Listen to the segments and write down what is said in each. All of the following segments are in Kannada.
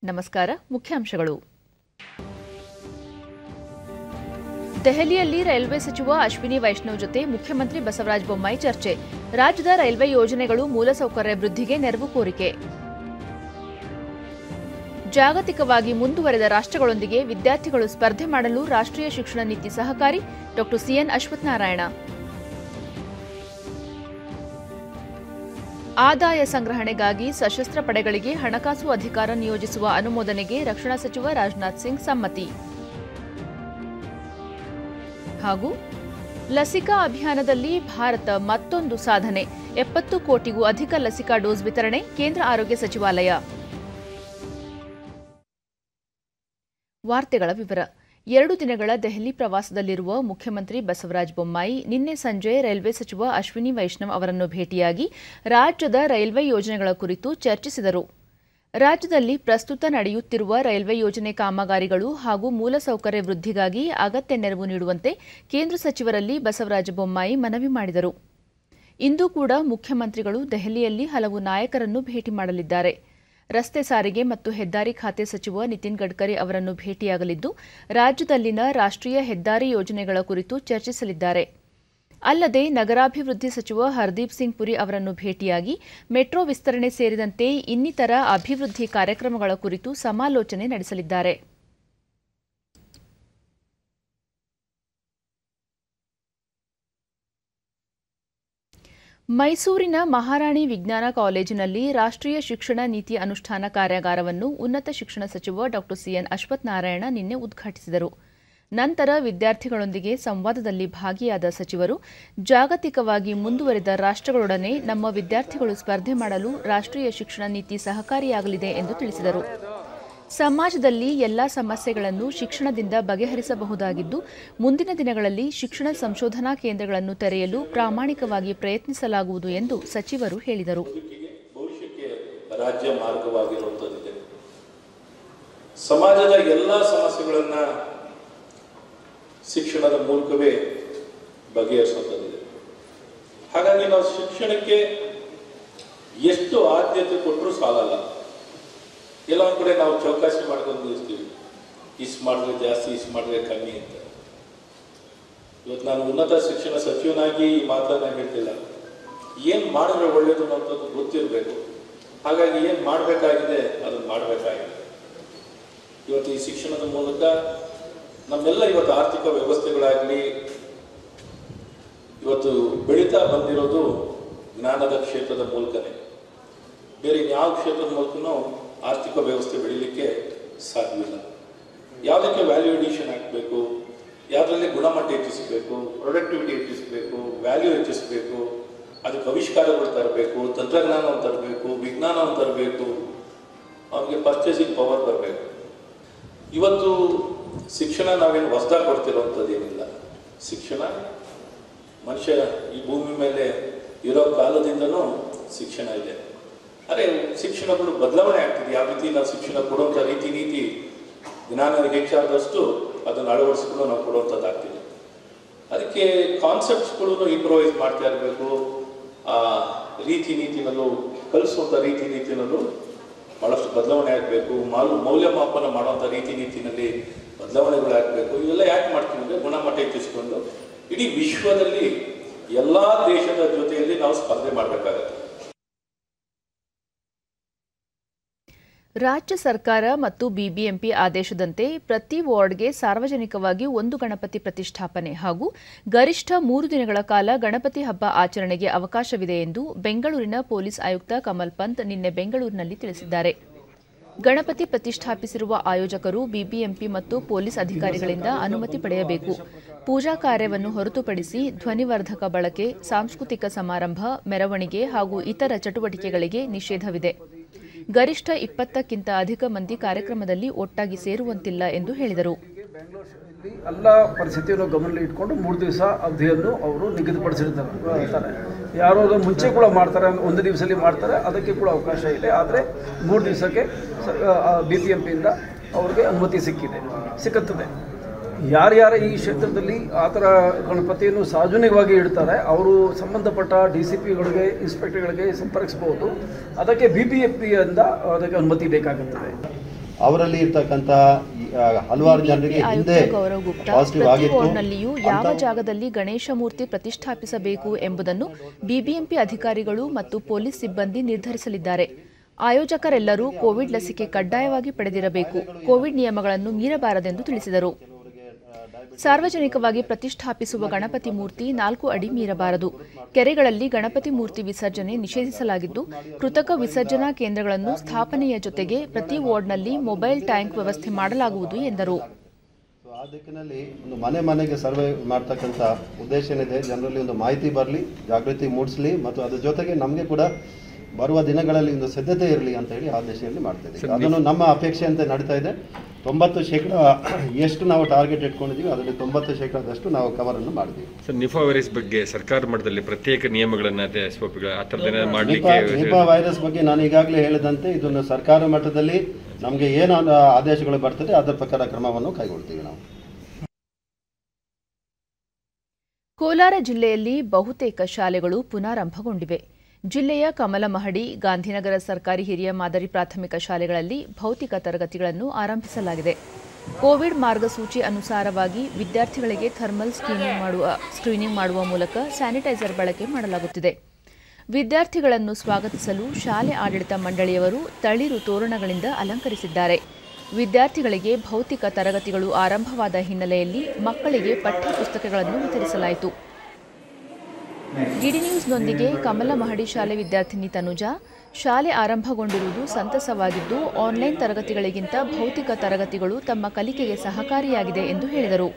ನಮಸ್ಕಾರ ಮುಖ್ಯಾಂಶಗಳು ದೆಹಲಿಯಲ್ಲಿ ರೈಲ್ವೆ ಸಚಿವ ಅಶ್ವಿನಿ ವೈಷ್ಣವ್ ಜೊತೆ ಮುಖ್ಯಮಂತ್ರಿ ಬಸವರಾಜ ಬೊಮ್ಮಾಯಿ ಚರ್ಚೆ ರಾಜ್ಯದ ರೈಲ್ವೆ ಯೋಜನೆಗಳು ಮೂಲಸೌಕರ್ಯ ವೃದ್ಧಿಗೆ ನೆರವು ಕೋರಿಕೆ ಜಾಗತಿಕವಾಗಿ ಮುಂದುವರೆದ ರಾಷ್ಟ್ರಗಳೊಂದಿಗೆ ವಿದ್ಯಾರ್ಥಿಗಳು ಸ್ಪರ್ಧೆ ಮಾಡಲು ರಾಷ್ಟ್ರೀಯ ಶಿಕ್ಷಣ ನೀತಿ ಸಹಕಾರಿ ಡಾ ಸಿಎನ್ ಅಶ್ವತ್ಥನಾರಾಯಣ ಆದಾಯ ಸಂಗ್ರಹಣೆಗಾಗಿ ಸಶಸ್ತ್ರ ಪಡೆಗಳಿಗೆ ಹಣಕಾಸು ಅಧಿಕಾರ ನಿಯೋಜಿಸುವ ಅನುಮೋದನೆಗೆ ರಕ್ಷಣಾ ಸಚಿವ ರಾಜನಾಥ್ ಸಿಂಗ್ ಸಮ್ಮತಿ ಹಾಗೂ ಲಸಿಕಾ ಅಭಿಯಾನದಲ್ಲಿ ಭಾರತ ಮತ್ತೊಂದು ಸಾಧನೆ ಎಪ್ಪತ್ತು ಕೋಟಿಗೂ ಅಧಿಕ ಲಸಿಕಾ ಡೋಸ್ ವಿತರಣೆ ಕೇಂದ್ರ ಆರೋಗ್ಯ ಸಚಿವಾಲಯ ವಾರ್ತೆಗಳ ವಿವರ ಎರಡು ದಿನಗಳ ದೆಹಲಿ ಪ್ರವಾಸದಲ್ಲಿರುವ ಮುಖ್ಯಮಂತ್ರಿ ಬಸವರಾಜ ಬೊಮ್ಮಾಯಿ ನಿನ್ನೆ ಸಂಜೆ ರೈಲ್ವೆ ಸಚಿವ ಅಶ್ವಿನಿ ವೈಷ್ಣವ್ ಅವರನ್ನು ಭೇಟಿಯಾಗಿ ರಾಜ್ಯದ ರೈಲ್ವೆ ಯೋಜನೆಗಳ ಕುರಿತು ಚರ್ಚಿಸಿದರು ರಾಜ್ಯದಲ್ಲಿ ಪ್ರಸ್ತುತ ನಡೆಯುತ್ತಿರುವ ರೈಲ್ವೆ ಯೋಜನೆ ಕಾಮಗಾರಿಗಳು ಹಾಗೂ ಮೂಲಸೌಕರ್ಯ ವೃದ್ಧಿಗಾಗಿ ಅಗತ್ಯ ನೆರವು ನೀಡುವಂತೆ ಕೇಂದ್ರ ಸಚಿವರಲ್ಲಿ ಬಸವರಾಜ ಬೊಮ್ಮಾಯಿ ಮನವಿ ಮಾಡಿದರು ಇಂದು ಕೂಡ ಮುಖ್ಯಮಂತ್ರಿಗಳು ದೆಹಲಿಯಲ್ಲಿ ಹಲವು ನಾಯಕರನ್ನು ಭೇಟಿ ಮಾಡಲಿದ್ದಾರೆ ರಸ್ತೆ ಸಾರಿಗೆ ಮತ್ತು ಹೆದ್ದಾರಿ ಖಾತೆ ಸಚಿವ ನಿತಿನ್ ಗಡ್ಕರಿ ಅವರನ್ನು ಭೇಟಿಯಾಗಲಿದ್ದು ರಾಜ್ಯದಲ್ಲಿನ ರಾಷ್ಟ್ರೀಯ ಹೆದ್ದಾರಿ ಯೋಜನೆಗಳ ಕುರಿತು ಚರ್ಚಿಸಲಿದ್ದಾರೆ ಅಲ್ಲದೆ ನಗರಾಭಿವೃದ್ಧಿ ಸಚಿವ ಹರ್ದೀಪ್ ಸಿಂಗ್ ಪುರಿ ಅವರನ್ನು ಭೇಟಿಯಾಗಿ ಮೆಟ್ರೋ ವಿಸ್ತರಣೆ ಸೇರಿದಂತೆ ಇನ್ನಿತರ ಅಭಿವೃದ್ಧಿ ಕಾರ್ಯಕ್ರಮಗಳ ಕುರಿತು ಸಮಾಲೋಚನೆ ನಡೆಸಲಿದ್ದಾರೆ ಮೈಸೂರಿನ ಮಹಾರಾಣಿ ವಿಜ್ಞಾನ ಕಾಲೇಜಿನಲ್ಲಿ ರಾಷ್ಟ್ರೀಯ ಶಿಕ್ಷಣ ನೀತಿ ಅನುಷ್ಠಾನ ಕಾರ್ಯಾಗಾರವನ್ನು ಉನ್ನತ ಶಿಕ್ಷಣ ಸಚಿವ ಡಾ ಸಿಎನ್ ಅಶ್ವತ್ಥನಾರಾಯಣ ನಿನ್ನೆ ಉದ್ಘಾಟಿಸಿದರು ನಂತರ ವಿದ್ಯಾರ್ಥಿಗಳೊಂದಿಗೆ ಸಂವಾದದಲ್ಲಿ ಭಾಗಿಯಾದ ಸಚಿವರು ಜಾಗತಿಕವಾಗಿ ಮುಂದುವರೆದ ರಾಷ್ಟ್ರಗಳೊಡನೆ ನಮ್ಮ ವಿದ್ಯಾರ್ಥಿಗಳು ಸ್ಪರ್ಧೆ ಮಾಡಲು ರಾಷ್ಟ್ರೀಯ ಶಿಕ್ಷಣ ನೀತಿ ಸಹಕಾರಿಯಾಗಲಿದೆ ಎಂದು ತಿಳಿಸಿದರು ಸಮಾಜದಲ್ಲಿ ಎಲ್ಲಾ ಸಮಸ್ಯೆಗಳನ್ನು ಶಿಕ್ಷಣದಿಂದ ಬಗೆಹರಿಸಬಹುದಾಗಿದ್ದು ಮುಂದಿನ ದಿನಗಳಲ್ಲಿ ಶಿಕ್ಷಣ ಸಂಶೋಧನಾ ಕೇಂದ್ರಗಳನ್ನು ತೆರೆಯಲು ಪ್ರಾಮಾಣಿಕವಾಗಿ ಪ್ರಯತ್ನಿಸಲಾಗುವುದು ಎಂದು ಸಚಿವರು ಹೇಳಿದರು ಭವಿಷ್ಯಕ್ಕೆ ರಾಜ್ಯ ಮಾರ್ಗವಾಗಿರುವಂಥದ್ದಿದೆ ಸಮಾಜದ ಎಲ್ಲ ಸಮಸ್ಯೆಗಳನ್ನ ಶಿಕ್ಷಣದ ಮೂಲಕವೇ ಬಗೆಹರಿಸುವಂಥದ್ದಿದೆ ಹಾಗಾಗಿ ನಾವು ಶಿಕ್ಷಣಕ್ಕೆ ಎಷ್ಟು ಆದ್ಯತೆ ಕೊಟ್ಟರೂ ಸಾಲಲ್ಲ ಎಲ್ಲ ಒಂದ್ ಕಡೆ ನಾವು ಚೌಕಾಸಿ ಮಾಡ್ಕೊಂಡು ಇರ್ತೀವಿ ಇಷ್ಟು ಮಾಡಿದ್ರೆ ಜಾಸ್ತಿ ಇಷ್ಟು ಮಾಡಿದ್ರೆ ಕಮ್ಮಿ ಅಂತ ಇವತ್ತು ನಾನು ಉನ್ನತ ಶಿಕ್ಷಣ ಸಚಿವನಾಗಿ ಈ ಮಾತನ್ನ ಹೇಳ್ತಿಲ್ಲ ಏನ್ ಮಾಡಿದ್ರೆ ಒಳ್ಳೇದು ಅನ್ನೋಂಥದ್ದು ಗೊತ್ತಿರಬೇಕು ಹಾಗಾಗಿ ಏನ್ ಮಾಡಬೇಕಾಗಿದೆ ಅದನ್ನ ಮಾಡಬೇಕಾಗಿದೆ ಇವತ್ತು ಈ ಶಿಕ್ಷಣದ ಮೂಲಕ ನಮ್ಮೆಲ್ಲ ಇವತ್ತು ಆರ್ಥಿಕ ವ್ಯವಸ್ಥೆಗಳಾಗಲಿ ಇವತ್ತು ಬೆಳೀತಾ ಬಂದಿರೋದು ಜ್ಞಾನದ ಕ್ಷೇತ್ರದ ಮೂಲಕನೇ ಬೇರೆ ಯಾವ ಕ್ಷೇತ್ರದ ಮೂಲಕನೂ ಆರ್ಥಿಕ ವ್ಯವಸ್ಥೆ ಬೆಳೀಲಿಕ್ಕೆ ಸಾಧ್ಯವಿಲ್ಲ ಯಾವುದಕ್ಕೆ ವ್ಯಾಲ್ಯೂ ಎಡಿಷನ್ ಹಾಕಬೇಕು ಯಾವುದರಲ್ಲಿ ಗುಣಮಟ್ಟ ಹೆಚ್ಚಿಸಬೇಕು ಪ್ರೊಡಕ್ಟಿವಿಟಿ ಹೆಚ್ಚಿಸಬೇಕು ವ್ಯಾಲ್ಯೂ ಹೆಚ್ಚಿಸಬೇಕು ಅದಕ್ಕೆ ಆವಿಷ್ಕಾರಗಳು ತರಬೇಕು ತಂತ್ರಜ್ಞಾನವನ್ನು ತರಬೇಕು ವಿಜ್ಞಾನವನ್ನು ತರಬೇಕು ಅವನಿಗೆ ಪರ್ಚೇಸಿಂಗ್ ಪವರ್ ಬರಬೇಕು ಇವತ್ತು ಶಿಕ್ಷಣ ನಾವೇನು ಹೊಸದಾಗಿ ಕೊಡ್ತಿರೋವಂಥದ್ದು ಏನಿಲ್ಲ ಶಿಕ್ಷಣ ಮನುಷ್ಯ ಈ ಭೂಮಿ ಮೇಲೆ ಇರೋ ಕಾಲದಿಂದನೂ ಶಿಕ್ಷಣ ಇದೆ ಅರೆ ಶಿಕ್ಷಣಗಳು ಬದಲಾವಣೆ ಆಗ್ತಿದೆ ಯಾವ ರೀತಿ ನಾವು ಶಿಕ್ಷಣ ಕೊಡುವಂಥ ರೀತಿ ನೀತಿ ಜ್ಞಾನ ಹೆಚ್ಚಾದಷ್ಟು ಅದನ್ನು ಅಳವಡಿಸ್ಕೊಂಡು ನಾವು ಕೊಡುವಂಥದ್ದಾಗ್ತಿದೆ ಅದಕ್ಕೆ ಕಾನ್ಸೆಪ್ಟ್ಸ್ಗಳು ಇಂಪ್ರೂವೈಸ್ ಮಾಡ್ತಾ ಇರಬೇಕು ಆ ರೀತಿ ನೀತಿನಲ್ಲೂ ಕಲಿಸುವಂಥ ರೀತಿ ನೀತಿನಲ್ಲೂ ಭಾಳಷ್ಟು ಬದಲಾವಣೆ ಆಗಬೇಕು ಮಾಲು ಮೌಲ್ಯಮಾಪನ ಮಾಡುವಂಥ ರೀತಿ ನೀತಿನಲ್ಲಿ ಬದಲಾವಣೆಗಳಾಗಬೇಕು ಇವೆಲ್ಲ ಯಾಕೆ ಮಾಡ್ತೀವಿ ಅಂದರೆ ಗುಣಮಟ್ಟ ಹೆಚ್ಚಿಸ್ಕೊಂಡು ಇಡೀ ವಿಶ್ವದಲ್ಲಿ ಎಲ್ಲ ದೇಶದ ಜೊತೆಯಲ್ಲಿ ನಾವು ಸ್ಪರ್ಧೆ ಮಾಡಬೇಕಾಗತ್ತೆ ರಾಜ್ಯ ಸರ್ಕಾರ ಮತ್ತು ಬಿಬಿಎಂಪಿ ಆದೇಶದಂತೆ ಪ್ರತಿ ವಾರ್ಡ್ಗೆ ಸಾರ್ವಜನಿಕವಾಗಿ ಒಂದು ಗಣಪತಿ ಪ್ರತಿಷ್ಠಾಪನೆ ಹಾಗೂ ಗರಿಷ್ಠ ಮೂರು ದಿನಗಳ ಕಾಲ ಗಣಪತಿ ಹಬ್ಬ ಆಚರಣೆಗೆ ಅವಕಾಶವಿದೆ ಎಂದು ಬೆಂಗಳೂರಿನ ಪೊಲೀಸ್ ಆಯುಕ್ತ ಕಮಲ್ ಪಂತ್ ನಿನ್ನೆ ಬೆಂಗಳೂರಿನಲ್ಲಿ ತಿಳಿಸಿದ್ದಾರೆ ಗಣಪತಿ ಪ್ರತಿಷ್ಠಾಪಿಸಿರುವ ಆಯೋಜಕರು ಬಿಬಿಎಂಪಿ ಮತ್ತು ಪೊಲೀಸ್ ಅಧಿಕಾರಿಗಳಿಂದ ಅನುಮತಿ ಪಡೆಯಬೇಕು ಪೂಜಾ ಕಾರ್ಯವನ್ನು ಹೊರತುಪಡಿಸಿ ಧ್ವನಿವರ್ಧಕ ಬಳಕೆ ಸಾಂಸ್ಕೃತಿಕ ಸಮಾರಂಭ ಮೆರವಣಿಗೆ ಹಾಗೂ ಇತರ ಚಟುವಟಿಕೆಗಳಿಗೆ ನಿಷೇಧವಿದೆ ಗರಿಷ್ಠ ಇಪ್ಪತ್ತಕ್ಕಿಂತ ಅಧಿಕ ಮಂದಿ ಕಾರ್ಯಕ್ರಮದಲ್ಲಿ ಒಟ್ಟಾಗಿ ಸೇರುವಂತಿಲ್ಲ ಎಂದು ಹೇಳಿದರು ಬೆಂಗಳೂರಲ್ಲಿ ಎಲ್ಲ ಪರಿಸ್ಥಿತಿಯನ್ನು ಗಮನದಲ್ಲಿ ಇಟ್ಕೊಂಡು ಮೂರು ದಿವಸ ಅವಧಿಯನ್ನು ಅವರು ನಿಗದಿಪಡಿಸಿರ್ತಾರೆ ಯಾರೋ ಅದನ್ನು ಮುಂಚೆ ಕೂಡ ಮಾಡ್ತಾರೆ ಒಂದು ದಿವಸದಲ್ಲಿ ಮಾಡ್ತಾರೆ ಅದಕ್ಕೆ ಕೂಡ ಅವಕಾಶ ಇದೆ ಆದರೆ ಮೂರು ದಿವಸಕ್ಕೆ ಬಿ ಪಿ ಎಂ ಪಿಯಿಂದ ಅವ್ರಿಗೆ ಅನುಮತಿ ಸಿಕ್ಕಿದೆ ಸಿಕ್ಕುತ್ತದೆ ಯಾರ್ಯಾರ ಈ ಕ್ಷೇತ್ರದಲ್ಲಿ ಆ ಥರ ಗಣಪತಿಯನ್ನು ಸಾರ್ವಜನಿಕವಾಗಿ ಇಡ್ತಾರೆ ಅವರು ಸಂಬಂಧಪಟ್ಟ ಡಿ ಸಿ ಪಿಗಳಿಗೆ ಇನ್ಸ್ಪೆಕ್ಟರ್ಗಳಿಗೆ ಸಂಪರ್ಕಿಸ್ಬೋದು ಅದಕ್ಕೆ ಬಿ ಪಿ ಎಫ್ ಪಿಯಿಂದ ಅದಕ್ಕೆ ಅನುಮತಿ ಬೇಕಾಗುತ್ತದೆ ಅವರಲ್ಲಿ ಇರ್ತಕ್ಕಂಥ ಹಲವಾರು ಜನರಿಗೆ ಬಿಬಿಎಂಪಿ ಹಿಂದೆ ಆಯುಕ್ತ ಗೌರವ್ ಗುಪ್ತಾ ಪಾಸಿಟಿವ್ ಪ್ರತಿ ಆಗಿತ್ತು ವಾರ್ಡ್ನಲ್ಲಿಯೂ ಯಾವ ಅಂತ- ಜಾಗದಲ್ಲಿ ಗಣೇಶ ಮೂರ್ತಿ ಪ್ರತಿಷ್ಠಾಪಿಸಬೇಕು ಎಂಬುದನ್ನು ಬಿಬಿಎಂಪಿ ಅಧಿಕಾರಿಗಳು ಮತ್ತು ಪೊಲೀಸ್ ಸಿಬ್ಬಂದಿ ನಿರ್ಧರಿಸಲಿದ್ದಾರೆ ಆಯೋಜಕರೆಲ್ಲರೂ ಕೋವಿಡ್ ಲಸಿಕೆ ಕಡ್ಡಾಯವಾಗಿ ಪಡೆದಿರಬೇಕು ಕೋವಿಡ್ ನಿಯಮಗಳನ್ನು ಮೀರಬಾರದೆಂದು ತಿಳಿಸಿದರು ಸಾರ್ವಜನಿಕವಾಗಿ ಪ್ರತಿಷ್ಠಾಪಿಸುವ ಗಣಪತಿ ಮೂರ್ತಿ ನಾಲ್ಕು ಅಡಿ ಮೀರಬಾರದು ಕೆರೆಗಳಲ್ಲಿ ಗಣಪತಿ ಮೂರ್ತಿ ವಿಸರ್ಜನೆ ನಿಷೇಧಿಸಲಾಗಿದ್ದು ಕೃತಕ ವಿಸರ್ಜನಾ ಕೇಂದ್ರಗಳನ್ನು ಸ್ಥಾಪನೆಯ ಜೊತೆಗೆ ಪ್ರತಿ ವಾರ್ಡ್ನಲ್ಲಿ ಮೊಬೈಲ್ ಟ್ಯಾಂಕ್ ವ್ಯವಸ್ಥೆ ಮಾಡಲಾಗುವುದು ಎಂದರು ಸೊ ಆ ದಿಕ್ಕಿನಲ್ಲಿ ಒಂದು ಮನೆ ಮನೆಗೆ ಸರ್ವೆ ಮಾಡ್ತಕ್ಕಂಥ ಉದ್ದೇಶ ಏನಿದೆ ಜನರಲ್ಲಿ ಒಂದು ಮಾಹಿತಿ ಬರಲಿ ಜಾಗೃತಿ ಮೂಡಿಸಲಿ ಮತ್ತು ಅದ್ರ ಜೊತೆಗೆ ನಮಗೆ ಕೂಡ ಬರುವ ದಿನಗಳಲ್ಲಿ ಒಂದು ಸಿದ್ಧತೆ ಇರಲಿ ಅಂತ ಹೇಳಿ ಆ ದಿಶೆಯಲ್ಲಿ ಮಾಡ್ತಾ ಇದ್ದೀವಿ ಅದನ್ನು ನಮ್ಮ ಅಪೇಕ್ಷೆಯಂತೆ ನಡೀತಾ ಇದೆ ತೊಂಬತ್ತು ಶೇಕಡ ಎಷ್ಟು ನಾವು ಟಾರ್ಗೆಟ್ ಇಟ್ಕೊಂಡಿದ್ದೀವಿ ಅದರಲ್ಲಿ ತೊಂಬತ್ತು ಶೇಕಡದಷ್ಟು ನಾವು ಕವರನ್ನು ಮಾಡಿದ್ದೀವಿ ಸರ್ ನಿಫಾ ವೈರಸ್ ಬಗ್ಗೆ ಸರ್ಕಾರ ಮಟ್ಟದಲ್ಲಿ ಪ್ರತ್ಯೇಕ ನಿಯಮಗಳನ್ನ ಅಥವಾ ಎಸ್ಒಪಿಗಳ ಆ ಥರದ್ದೇನ ನಿಪಾ ಮಾಡಲಿಕ್ಕೆ ನಿಪಾ ವೈರಸ್ ಬಗ್ಗೆ ನಾನು ಈಗಾಗಲೇ ಹೇಳಿದಂತೆ ಇದನ್ನು ಸರ್ಕಾರ ಮಟ್ಟದಲ್ಲಿ ನಮಗೆ ಏನು ಆದೇಶಗಳು ಬರ್ತದೆ ಅದರ ಪ್ರಕಾರ ಕ್ರಮವನ್ನು ಕೈಗೊಳ್ತೀವಿ ನಾವು ಕೋಲಾರ ಜಿಲ್ಲೆಯಲ್ಲಿ ಬಹುತೇಕ ಶಾಲೆಗಳು ಪುನಾರಂಭಗೊಂಡಿವೆ ಜಿಲ್ಲೆಯ ಕಮಲಮಹಡಿ ಗಾಂಧಿನಗರ ಸರ್ಕಾರಿ ಹಿರಿಯ ಮಾದರಿ ಪ್ರಾಥಮಿಕ ಶಾಲೆಗಳಲ್ಲಿ ಭೌತಿಕ ತರಗತಿಗಳನ್ನು ಆರಂಭಿಸಲಾಗಿದೆ ಕೋವಿಡ್ ಮಾರ್ಗಸೂಚಿ ಅನುಸಾರವಾಗಿ ವಿದ್ಯಾರ್ಥಿಗಳಿಗೆ ಥರ್ಮಲ್ ಸ್ಕ್ರೀನಿಂಗ್ ಮಾಡುವ ಸ್ಕ್ರೀನಿಂಗ್ ಮಾಡುವ ಮೂಲಕ ಸ್ಯಾನಿಟೈಸರ್ ಬಳಕೆ ಮಾಡಲಾಗುತ್ತಿದೆ ವಿದ್ಯಾರ್ಥಿಗಳನ್ನು ಸ್ವಾಗತಿಸಲು ಶಾಲೆ ಆಡಳಿತ ಮಂಡಳಿಯವರು ತಳಿರು ತೋರಣಗಳಿಂದ ಅಲಂಕರಿಸಿದ್ದಾರೆ ವಿದ್ಯಾರ್ಥಿಗಳಿಗೆ ಭೌತಿಕ ತರಗತಿಗಳು ಆರಂಭವಾದ ಹಿನ್ನೆಲೆಯಲ್ಲಿ ಮಕ್ಕಳಿಗೆ ಪಠ್ಯ ಪುಸ್ತಕಗಳನ್ನು ವಿತರಿಸಲಾಯಿತು ಡಿಡಿ ನ್ಯೂಸ್ನೊಂದಿಗೆ ಕಮಲ ಮಹಡಿ ಶಾಲೆ ವಿದ್ಯಾರ್ಥಿನಿ ತನುಜಾ ಶಾಲೆ ಆರಂಭಗೊಂಡಿರುವುದು ಸಂತಸವಾಗಿದ್ದು ಆನ್ಲೈನ್ ತರಗತಿಗಳಿಗಿಂತ ಭೌತಿಕ ತರಗತಿಗಳು ತಮ್ಮ ಕಲಿಕೆಗೆ ಸಹಕಾರಿಯಾಗಿದೆ ಎಂದು ಹೇಳಿದರು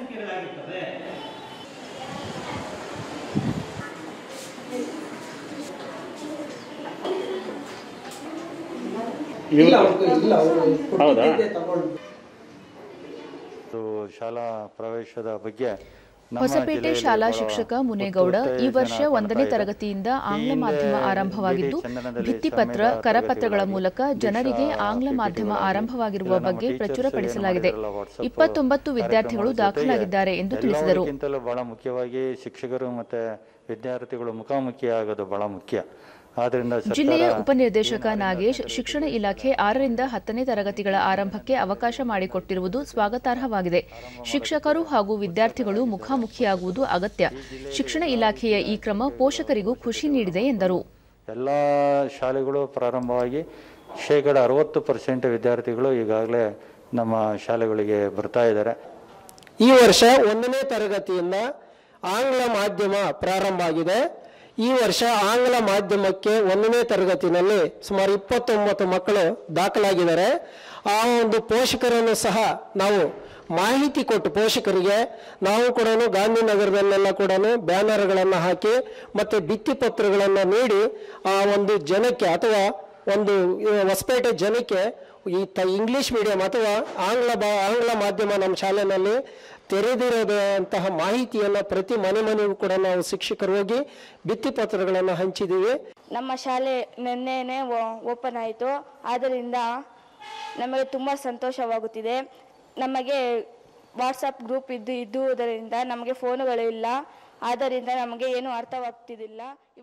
ಇದು ಶಾಲಾ ಪ್ರವೇಶದ ಬಗ್ಗೆ ನಮ್ಮ ಹೊಸಪೇಟೆ ಜಿಲ್ಲೆಯಲ್ಲಿ ಶಾಲಾ ಬಹಳ ಶಿಕ್ಷಕ ಮುನೇಗೌಡ ಈ ಉತ್ತುತ್ತ ವರ್ಷ ಜನ ಒಂದನೇ ಕಾಣ್ತಾ ತರಗತಿಯಿಂದ ಇದೆ. ಆಂಗ್ಲ ಈ ಮಾಧ್ಯಮ ಹಿಂದೆ ಆರಂಭವಾಗಿದ್ದು ಡಿ ಡಿ ಚಂದನದಲ್ಲಿ ಭಿತ್ತಿಪತ್ರ ಸಂವೇದ ಕರಪತ್ರಗಳ ತರಗತಿಗಳಾಗಿ ಮೂಲಕ ಜನರಿಗೆ ಆಂಗ್ಲ ಮಾಧ್ಯಮ PPT ಆರಂಭವಾಗಿರುವ ನಮ್ಮ ಬಗ್ಗೆ teachers ಪ್ರಚುರಪಡಿಸಲಾಗಿದೆ ಏನು ಮಾಡಿದ್ರಲ್ಲ WhatsApp ಇಪ್ಪತ್ತೊಂಬತ್ತು ವಿದ್ಯಾರ್ಥಿಗಳು ಕಾರ್ಯಕ್ರಮದ ಜೊತೆಗೆ ದಾಖಲಾಗಿದ್ದಾರೆ ಎಂದು ತಿಳಿಸಿದರು ಎಲ್ಲದಕ್ಕಿಂತಲೂ ಬಹಳ ಮುಖ್ಯವಾಗಿ ಶಿಕ್ಷಕರು ಮತ್ತೆ ವಿದ್ಯಾರ್ಥಿಗಳು ಮುಖಾಮುಖಿ ಆಗೋದು ಬಹಳ ಮುಖ್ಯ ಆದ್ರಿಂದ ಜಿಲ್ಲೆಯ ಸರ್ಕಾರ ಉಪನಿರ್ದೇಶಕ ನಾಗೇಶ್ ಶಿಕ್ಷಣ ಇಲಾಖೆ ಆರರಿಂದ ಹತ್ತನೇ ತರಗತಿಗಳ ಆರಂಭಕ್ಕೆ ಅವಕಾಶ ಮಾಡಿಕೊಟ್ಟಿರುವುದು ಸ್ವಾಗತಾರ್ಹವಾಗಿದೆ ಶಿಕ್ಷಕರು ಹಾಗೂ ವಿದ್ಯಾರ್ಥಿಗಳು ಮುಖಾಮುಖಿಯಾಗುವುದು ಅಗತ್ಯ ಶಿಕ್ಷಣ ಇಲಾಖೆಯ ಈ ಕ್ರಮ ಪೋಷಕರಿಗೂ ಖುಷಿ ನೀಡಿದೆ ಎಂದರು ಎಲ್ಲ ಶಾಲೆಗಳು ಪ್ರಾರಂಭವಾಗಿ ಶೇಕಡ ಅರವತ್ತು ಪರ್ಸೆಂಟ್ ವಿದ್ಯಾರ್ಥಿಗಳು ಈಗಾಗಲೇ ನಮ್ಮ ಶಾಲೆಗಳಿಗೆ ಬರ್ತಾ ಇದ್ದಾರೆ ಈ ವರ್ಷ ಒಂದನೇ ತರಗತಿಯಿಂದ ಆಂಗ್ಲ ಮಾಧ್ಯಮ ಪ್ರಾರಂಭ ಆಗಿದೆ ಈ ವರ್ಷ ಆಂಗ್ಲ ಮಾಧ್ಯಮಕ್ಕೆ ಒಂದನೇ ತರಗತಿನಲ್ಲಿ ಸುಮಾರು ಇಪ್ಪತ್ತೊಂಬತ್ತು ಮಕ್ಕಳು ದಾಖಲಾಗಿದ್ದಾರೆ ಆ ಒಂದು ಪೋಷಕರನ್ನು ಸಹ ನಾವು ಮಾಹಿತಿ ಕೊಟ್ಟು ಪೋಷಕರಿಗೆ ನಾವು ಕೂಡ ಗಾಂಧಿನಗರದಲ್ಲೆಲ್ಲ ಕೂಡ ಬ್ಯಾನರ್ಗಳನ್ನು ಹಾಕಿ ಮತ್ತು ಭಿತ್ತಿಪತ್ರಗಳನ್ನು ನೀಡಿ ಆ ಒಂದು ಜನಕ್ಕೆ ಅಥವಾ ಒಂದು ಈ ಹೊಸಪೇಟೆ ಜನಕ್ಕೆ ಈ ತ ಇಂಗ್ಲಿಷ್ ಮೀಡಿಯಂ ಅಥವಾ ಆಂಗ್ಲ ಬಾ ಆಂಗ್ಲ ಮಾಧ್ಯಮ ನಮ್ಮ ಶಾಲೆಯಲ್ಲಿ ತೆರೆದಿರೋದಂತಹ ಮಾಹಿತಿಯನ್ನು ಪ್ರತಿ ಮನೆ ಮನೆಗೂ ಕೂಡ ನಾವು ಶಿಕ್ಷಕರು ಹೋಗಿ ಭಿತ್ತಿಪತ್ರಗಳನ್ನು ಹಂಚಿದ್ದೀವಿ ನಮ್ಮ ಶಾಲೆ ನಿನ್ನೆನೆ ಓಪನ್ ಆಯಿತು ಆದ್ದರಿಂದ ನಮಗೆ ತುಂಬ ಸಂತೋಷವಾಗುತ್ತಿದೆ ನಮಗೆ ವಾಟ್ಸಪ್ ಗ್ರೂಪ್ ಇದ್ದು ಇದ್ದುವುದರಿಂದ ನಮಗೆ ಫೋನುಗಳು ಇಲ್ಲ ಆದ್ದರಿಂದ ನಮಗೆ ಏನು ಅರ್ಥವಾಗ್ತಿದ್ದಿಲ್ಲ ಇವ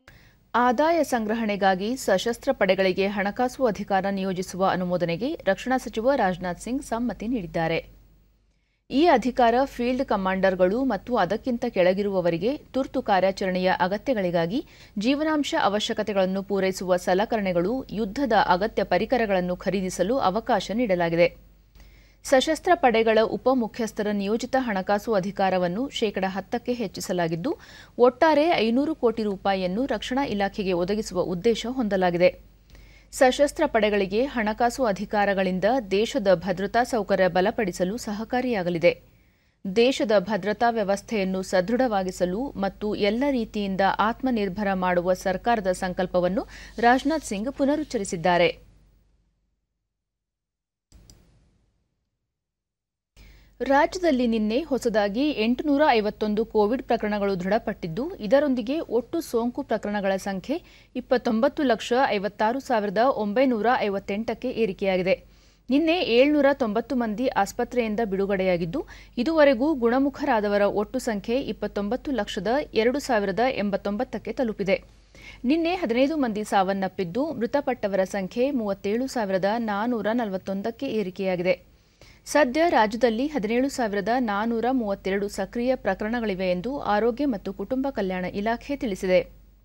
ಆದಾಯ ಸಂಗ್ರಹಣೆಗಾಗಿ ಸಶಸ್ತ್ರ ಪಡೆಗಳಿಗೆ ಹಣಕಾಸು ಅಧಿಕಾರ ನಿಯೋಜಿಸುವ ಅನುಮೋದನೆಗೆ ರಕ್ಷಣಾ ಸಚಿವ ರಾಜನಾಥ್ ಸಿಂಗ್ ಸಮ್ಮತಿ ನೀಡಿದ್ದಾರೆ ಈ ಅಧಿಕಾರ ಫೀಲ್ಡ್ ಕಮಾಂಡರ್ಗಳು ಮತ್ತು ಅದಕ್ಕಿಂತ ಕೆಳಗಿರುವವರಿಗೆ ತುರ್ತು ಕಾರ್ಯಾಚರಣೆಯ ಅಗತ್ಯಗಳಿಗಾಗಿ ಜೀವನಾಂಶ ಅವಶ್ಯಕತೆಗಳನ್ನು ಪೂರೈಸುವ ಸಲಕರಣೆಗಳು ಯುದ್ಧದ ಅಗತ್ಯ ಪರಿಕರಗಳನ್ನು ಖರೀದಿಸಲು ಅವಕಾಶ ನೀಡಲಾಗಿದೆ ಸಶಸ್ತ್ರ ಪಡೆಗಳ ಉಪಮುಖ್ಯಸ್ಥರ ನಿಯೋಜಿತ ಹಣಕಾಸು ಅಧಿಕಾರವನ್ನು ಶೇಕಡ ಹತ್ತಕ್ಕೆ ಹೆಚ್ಚಿಸಲಾಗಿದ್ದು ಒಟ್ಟಾರೆ ಐನೂರು ಕೋಟಿ ರೂಪಾಯಿಯನ್ನು ರಕ್ಷಣಾ ಇಲಾಖೆಗೆ ಒದಗಿಸುವ ಉದ್ದೇಶ ಹೊಂದಲಾಗಿದೆ ಸಶಸ್ತ್ರ ಪಡೆಗಳಿಗೆ ಹಣಕಾಸು ಅಧಿಕಾರಗಳಿಂದ ದೇಶದ ಭದ್ರತಾ ಸೌಕರ್ಯ ಬಲಪಡಿಸಲು ಸಹಕಾರಿಯಾಗಲಿದೆ ದೇಶದ ಭದ್ರತಾ ವ್ಯವಸ್ಥೆಯನ್ನು ಸದೃಢವಾಗಿಸಲು ಮತ್ತು ಎಲ್ಲ ರೀತಿಯಿಂದ ಆತ್ಮನಿರ್ಭರ ಮಾಡುವ ಸರ್ಕಾರದ ಸಂಕಲ್ಪವನ್ನು ರಾಜನಾಥ್ ಸಿಂಗ್ ಪುನರುಚ್ಚರಿಸಿದ್ದಾರೆ ರಾಜ್ಯದಲ್ಲಿ ನಿನ್ನೆ ಹೊಸದಾಗಿ ಎಂಟುನೂರ ಐವತ್ತೊಂದು ಕೋವಿಡ್ ಪ್ರಕರಣಗಳು ದೃಢಪಟ್ಟಿದ್ದು ಇದರೊಂದಿಗೆ ಒಟ್ಟು ಸೋಂಕು ಪ್ರಕರಣಗಳ ಸಂಖ್ಯೆ ಇಪ್ಪತ್ತೊಂಬತ್ತು ಲಕ್ಷ ಐವತ್ತಾರು ಸಾವಿರದ ಒಂಬೈನೂರ ಐವತ್ತೆಂಟಕ್ಕೆ ಏರಿಕೆಯಾಗಿದೆ ನಿನ್ನೆ ಏಳ್ನೂರ ತೊಂಬತ್ತು ಮಂದಿ ಆಸ್ಪತ್ರೆಯಿಂದ ಬಿಡುಗಡೆಯಾಗಿದ್ದು ಇದುವರೆಗೂ ಗುಣಮುಖರಾದವರ ಒಟ್ಟು ಸಂಖ್ಯೆ ಇಪ್ಪತ್ತೊಂಬತ್ತು ಲಕ್ಷದ ಎರಡು ಸಾವಿರದ ಎಂಬತ್ತೊಂಬತ್ತಕ್ಕೆ ತಲುಪಿದೆ ನಿನ್ನೆ ಹದಿನೈದು ಮಂದಿ ಸಾವನ್ನಪ್ಪಿದ್ದು ಮೃತಪಟ್ಟವರ ಸಂಖ್ಯೆ ಮೂವತ್ತೇಳು ಸಾವಿರದ ನಾನೂರ ನಲವತ್ತೊಂದಕ್ಕೆ ಏರಿಕೆಯಾಗಿದೆ ಸದ್ಯ ರಾಜ್ಯದಲ್ಲಿ ಹದಿನೇಳು ಸಾವಿರದ ನಾನೂರ ಮೂವತ್ತೆರಡು ಸಕ್ರಿಯ ಪ್ರಕರಣಗಳಿವೆ ಎಂದು ಆರೋಗ್ಯ ಮತ್ತು ಕುಟುಂಬ ಕಲ್ಯಾಣ ಇಲಾಖೆ ತಿಳಿಸಿದೆ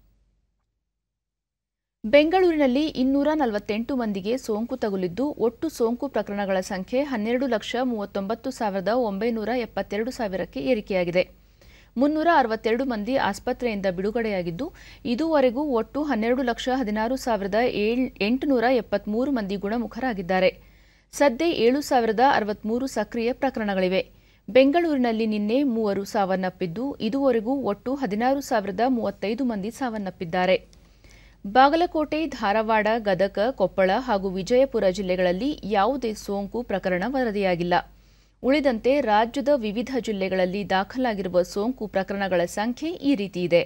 ಬೆಂಗಳೂರಿನಲ್ಲಿ ಇನ್ನೂರ ನಲವತ್ತೆಂಟು ಮಂದಿಗೆ ಸೋಂಕು ತಗುಲಿದ್ದು ಒಟ್ಟು ಸೋಂಕು ಪ್ರಕರಣಗಳ ಸಂಖ್ಯೆ ಹನ್ನೆರಡು ಲಕ್ಷ ಮೂವತ್ತೊಂಬತ್ತು ಸಾವಿರದ ಒಂಬೈನೂರ ಎಪ್ಪತ್ತೆರಡು ಸಾವಿರಕ್ಕೆ ಏರಿಕೆಯಾಗಿದೆ ಮುನ್ನೂರ ಅರವತ್ತೆರಡು ಮಂದಿ ಆಸ್ಪತ್ರೆಯಿಂದ ಬಿಡುಗಡೆಯಾಗಿದ್ದು ಇದುವರೆಗೂ ಒಟ್ಟು ಹನ್ನೆರಡು ಲಕ್ಷ ಹದಿನಾರು ಸಾವಿರದ ಎಂಟುನೂರ ಎಪ್ಪತ್ಮೂರು ಮಂದಿ ಗುಣಮುಖರಾಗಿದ್ದಾರೆ ಸದ್ಯ ಏಳು ಸಾವಿರದ ಅರವತ್ಮೂರು ಸಕ್ರಿಯ ಪ್ರಕರಣಗಳಿವೆ ಬೆಂಗಳೂರಿನಲ್ಲಿ ನಿನ್ನೆ ಮೂವರು ಸಾವನ್ನಪ್ಪಿದ್ದು ಇದುವರೆಗೂ ಒಟ್ಟು ಹದಿನಾರು ಸಾವಿರದ ಮೂವತ್ತೈದು ಮಂದಿ ಸಾವನ್ನಪ್ಪಿದ್ದಾರೆ ಬಾಗಲಕೋಟೆ ಧಾರವಾಡ ಗದಗ ಕೊಪ್ಪಳ ಹಾಗೂ ವಿಜಯಪುರ ಜಿಲ್ಲೆಗಳಲ್ಲಿ ಯಾವುದೇ ಸೋಂಕು ಪ್ರಕರಣ ವರದಿಯಾಗಿಲ್ಲ ಉಳಿದಂತೆ ರಾಜ್ಯದ ವಿವಿಧ ಜಿಲ್ಲೆಗಳಲ್ಲಿ ದಾಖಲಾಗಿರುವ ಸೋಂಕು ಪ್ರಕರಣಗಳ ಸಂಖ್ಯೆ ಈ ರೀತಿ ಇದೆ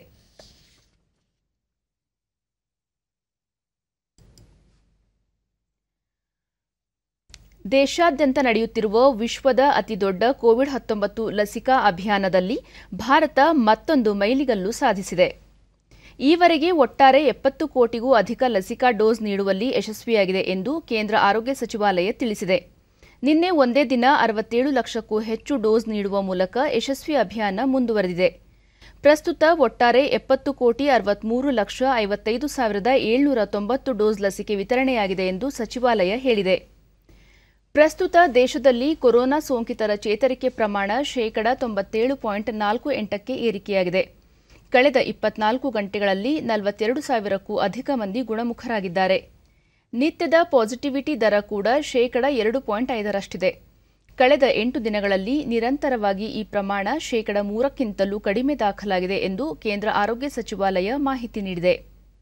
ದೇಶಾದ್ಯಂತ ನಡೆಯುತ್ತಿರುವ ವಿಶ್ವದ ಅತಿದೊಡ್ಡ ಕೋವಿಡ್ ಹತ್ತೊಂಬತ್ತು ಲಸಿಕಾ ಅಭಿಯಾನದಲ್ಲಿ ಭಾರತ ಮತ್ತೊಂದು ಮೈಲಿಗಲ್ಲು ಸಾಧಿಸಿದೆ ಈವರೆಗೆ ಒಟ್ಟಾರೆ ಎಪ್ಪತ್ತು ಕೋಟಿಗೂ ಅಧಿಕ ಲಸಿಕಾ ಡೋಸ್ ನೀಡುವಲ್ಲಿ ಯಶಸ್ವಿಯಾಗಿದೆ ಎಂದು ಕೇಂದ್ರ ಆರೋಗ್ಯ ಸಚಿವಾಲಯ ತಿಳಿಸಿದೆ ನಿನ್ನೆ ಒಂದೇ ದಿನ ಅರವತ್ತೇಳು ಲಕ್ಷಕ್ಕೂ ಹೆಚ್ಚು ಡೋಸ್ ನೀಡುವ ಮೂಲಕ ಯಶಸ್ವಿ ಅಭಿಯಾನ ಮುಂದುವರೆದಿದೆ ಪ್ರಸ್ತುತ ಒಟ್ಟಾರೆ ಎಪ್ಪತ್ತು ಕೋಟಿ ಅರವತ್ಮೂರು ಲಕ್ಷ ಐವತ್ತೈದು ಸಾವಿರದ ಏಳ್ನೂರ ತೊಂಬತ್ತು ಡೋಸ್ ಲಸಿಕೆ ವಿತರಣೆಯಾಗಿದೆ ಎಂದು ಸಚಿವಾಲಯ ಹೇಳಿದೆ ಪ್ರಸ್ತುತ ದೇಶದಲ್ಲಿ ಕೊರೋನಾ ಸೋಂಕಿತರ ಚೇತರಿಕೆ ಪ್ರಮಾಣ ಶೇಕಡ ತೊಂಬತ್ತೇಳು ಪಾಯಿಂಟ್ ನಾಲ್ಕು ಎಂಟಕ್ಕೆ ಏರಿಕೆಯಾಗಿದೆ ಕಳೆದ ಇಪ್ಪತ್ನಾಲ್ಕು ಗಂಟೆಗಳಲ್ಲಿ ನಲವತ್ತೆರಡು ಸಾವಿರಕ್ಕೂ ಅಧಿಕ ಮಂದಿ ಗುಣಮುಖರಾಗಿದ್ದಾರೆ ನಿತ್ಯದ ಪಾಸಿಟಿವಿಟಿ ದರ ಕೂಡ ಶೇಕಡ ಎರಡು ಪಾಯಿಂಟ್ ಐದರಷ್ಟಿದೆ ಕಳೆದ ಎಂಟು ದಿನಗಳಲ್ಲಿ ನಿರಂತರವಾಗಿ ಈ ಪ್ರಮಾಣ ಶೇಕಡ ಮೂರಕ್ಕಿಂತಲೂ ಕಡಿಮೆ ದಾಖಲಾಗಿದೆ ಎಂದು ಕೇಂದ್ರ ಆರೋಗ್ಯ ಸಚಿವಾಲಯ ಮಾಹಿತಿ ನೀಡಿದೆ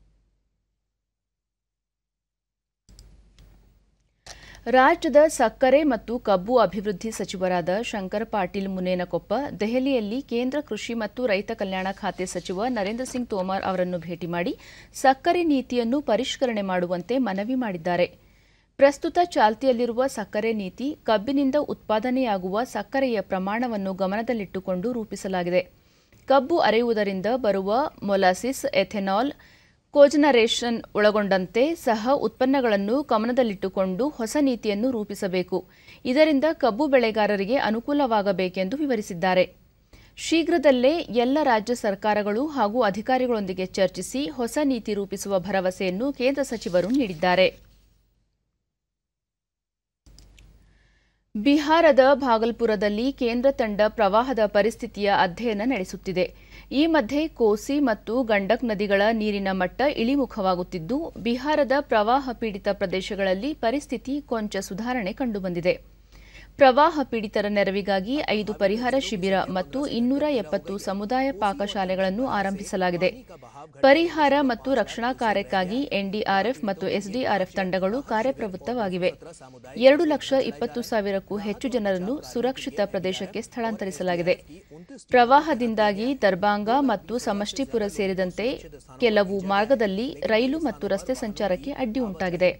ರಾಜ್ಯದ ಸಕ್ಕರೆ ಮತ್ತು ಕಬ್ಬು ಅಭಿವೃದ್ಧಿ ಸಚಿವರಾದ ಶಂಕರ ಪಾಟೀಲ್ ಮುನೇನಕೊಪ್ಪ ದೆಹಲಿಯಲ್ಲಿ ಕೇಂದ್ರ ಕೃಷಿ ಮತ್ತು ರೈತ ಕಲ್ಯಾಣ ಖಾತೆ ಸಚಿವ ನರೇಂದ್ರ ಸಿಂಗ್ ತೋಮರ್ ಅವರನ್ನು ಭೇಟಿ ಮಾಡಿ ಸಕ್ಕರೆ ನೀತಿಯನ್ನು ಪರಿಷ್ಕರಣೆ ಮಾಡುವಂತೆ ಮನವಿ ಮಾಡಿದ್ದಾರೆ ಪ್ರಸ್ತುತ ಚಾಲ್ತಿಯಲ್ಲಿರುವ ಸಕ್ಕರೆ ನೀತಿ ಕಬ್ಬಿನಿಂದ ಉತ್ಪಾದನೆಯಾಗುವ ಸಕ್ಕರೆಯ ಪ್ರಮಾಣವನ್ನು ಗಮನದಲ್ಲಿಟ್ಟುಕೊಂಡು ರೂಪಿಸಲಾಗಿದೆ ಕಬ್ಬು ಅರೆಯುವುದರಿಂದ ಬರುವ ಮೊಲಾಸಿಸ್ ಎಥೆನಾಲ್ ಕೋಜನರೇಷನ್ ಒಳಗೊಂಡಂತೆ ಸಹ ಉತ್ಪನ್ನಗಳನ್ನು ಗಮನದಲ್ಲಿಟ್ಟುಕೊಂಡು ಹೊಸ ನೀತಿಯನ್ನು ರೂಪಿಸಬೇಕು ಇದರಿಂದ ಕಬ್ಬು ಬೆಳೆಗಾರರಿಗೆ ಅನುಕೂಲವಾಗಬೇಕೆಂದು ವಿವರಿಸಿದ್ದಾರೆ ಶೀಘ್ರದಲ್ಲೇ ಎಲ್ಲ ರಾಜ್ಯ ಸರ್ಕಾರಗಳು ಹಾಗೂ ಅಧಿಕಾರಿಗಳೊಂದಿಗೆ ಚರ್ಚಿಸಿ ಹೊಸ ನೀತಿ ರೂಪಿಸುವ ಭರವಸೆಯನ್ನು ಕೇಂದ್ರ ಸಚಿವರು ನೀಡಿದ್ದಾರೆ ಬಿಹಾರದ ಭಾಗಲ್ಪುರದಲ್ಲಿ ಕೇಂದ್ರ ತಂಡ ಪ್ರವಾಹದ ಪರಿಸ್ಥಿತಿಯ ಅಧ್ಯಯನ ನಡೆಸುತ್ತಿದೆ ಈ ಮಧ್ಯೆ ಕೋಸಿ ಮತ್ತು ಗಂಡಕ್ ನದಿಗಳ ನೀರಿನ ಮಟ್ಟ ಇಳಿಮುಖವಾಗುತ್ತಿದ್ದು ಬಿಹಾರದ ಪ್ರವಾಹ ಪೀಡಿತ ಪ್ರದೇಶಗಳಲ್ಲಿ ಪರಿಸ್ಥಿತಿ ಕೊಂಚ ಸುಧಾರಣೆ ಕಂಡುಬಂದಿದೆ ಪ್ರವಾಹ ಪೀಡಿತರ ನೆರವಿಗಾಗಿ ಐದು ಪರಿಹಾರ ಶಿಬಿರ ಮತ್ತು ಇನ್ನೂರ ಎಪ್ಪತ್ತು ಸಮುದಾಯ ಪಾಕಶಾಲೆಗಳನ್ನು ಆರಂಭಿಸಲಾಗಿದೆ ಪರಿಹಾರ ಮತ್ತು ರಕ್ಷಣಾ ಕಾರ್ಯಕ್ಕಾಗಿ ಎನ್ಡಿಆರ್ಎಫ್ ಮತ್ತು ಎಸ್ಡಿಆರ್ಎಫ್ ತಂಡಗಳು ಕಾರ್ಯಪ್ರವೃತ್ತವಾಗಿವೆ ಎರಡು ಲಕ್ಷ ಇಪ್ಪತ್ತು ಸಾವಿರಕ್ಕೂ ಹೆಚ್ಚು ಜನರನ್ನು ಸುರಕ್ಷಿತ ಪ್ರದೇಶಕ್ಕೆ ಸ್ಥಳಾಂತರಿಸಲಾಗಿದೆ ಪ್ರವಾಹದಿಂದಾಗಿ ದರ್ಬಾಂಗ ಮತ್ತು ಸಮಷ್ಟಿಪುರ ಸೇರಿದಂತೆ ಕೆಲವು ಮಾರ್ಗದಲ್ಲಿ ರೈಲು ಮತ್ತು ರಸ್ತೆ ಸಂಚಾರಕ್ಕೆ ಅಡ್ಡಿ ಉಂಟಾಗಿದೆ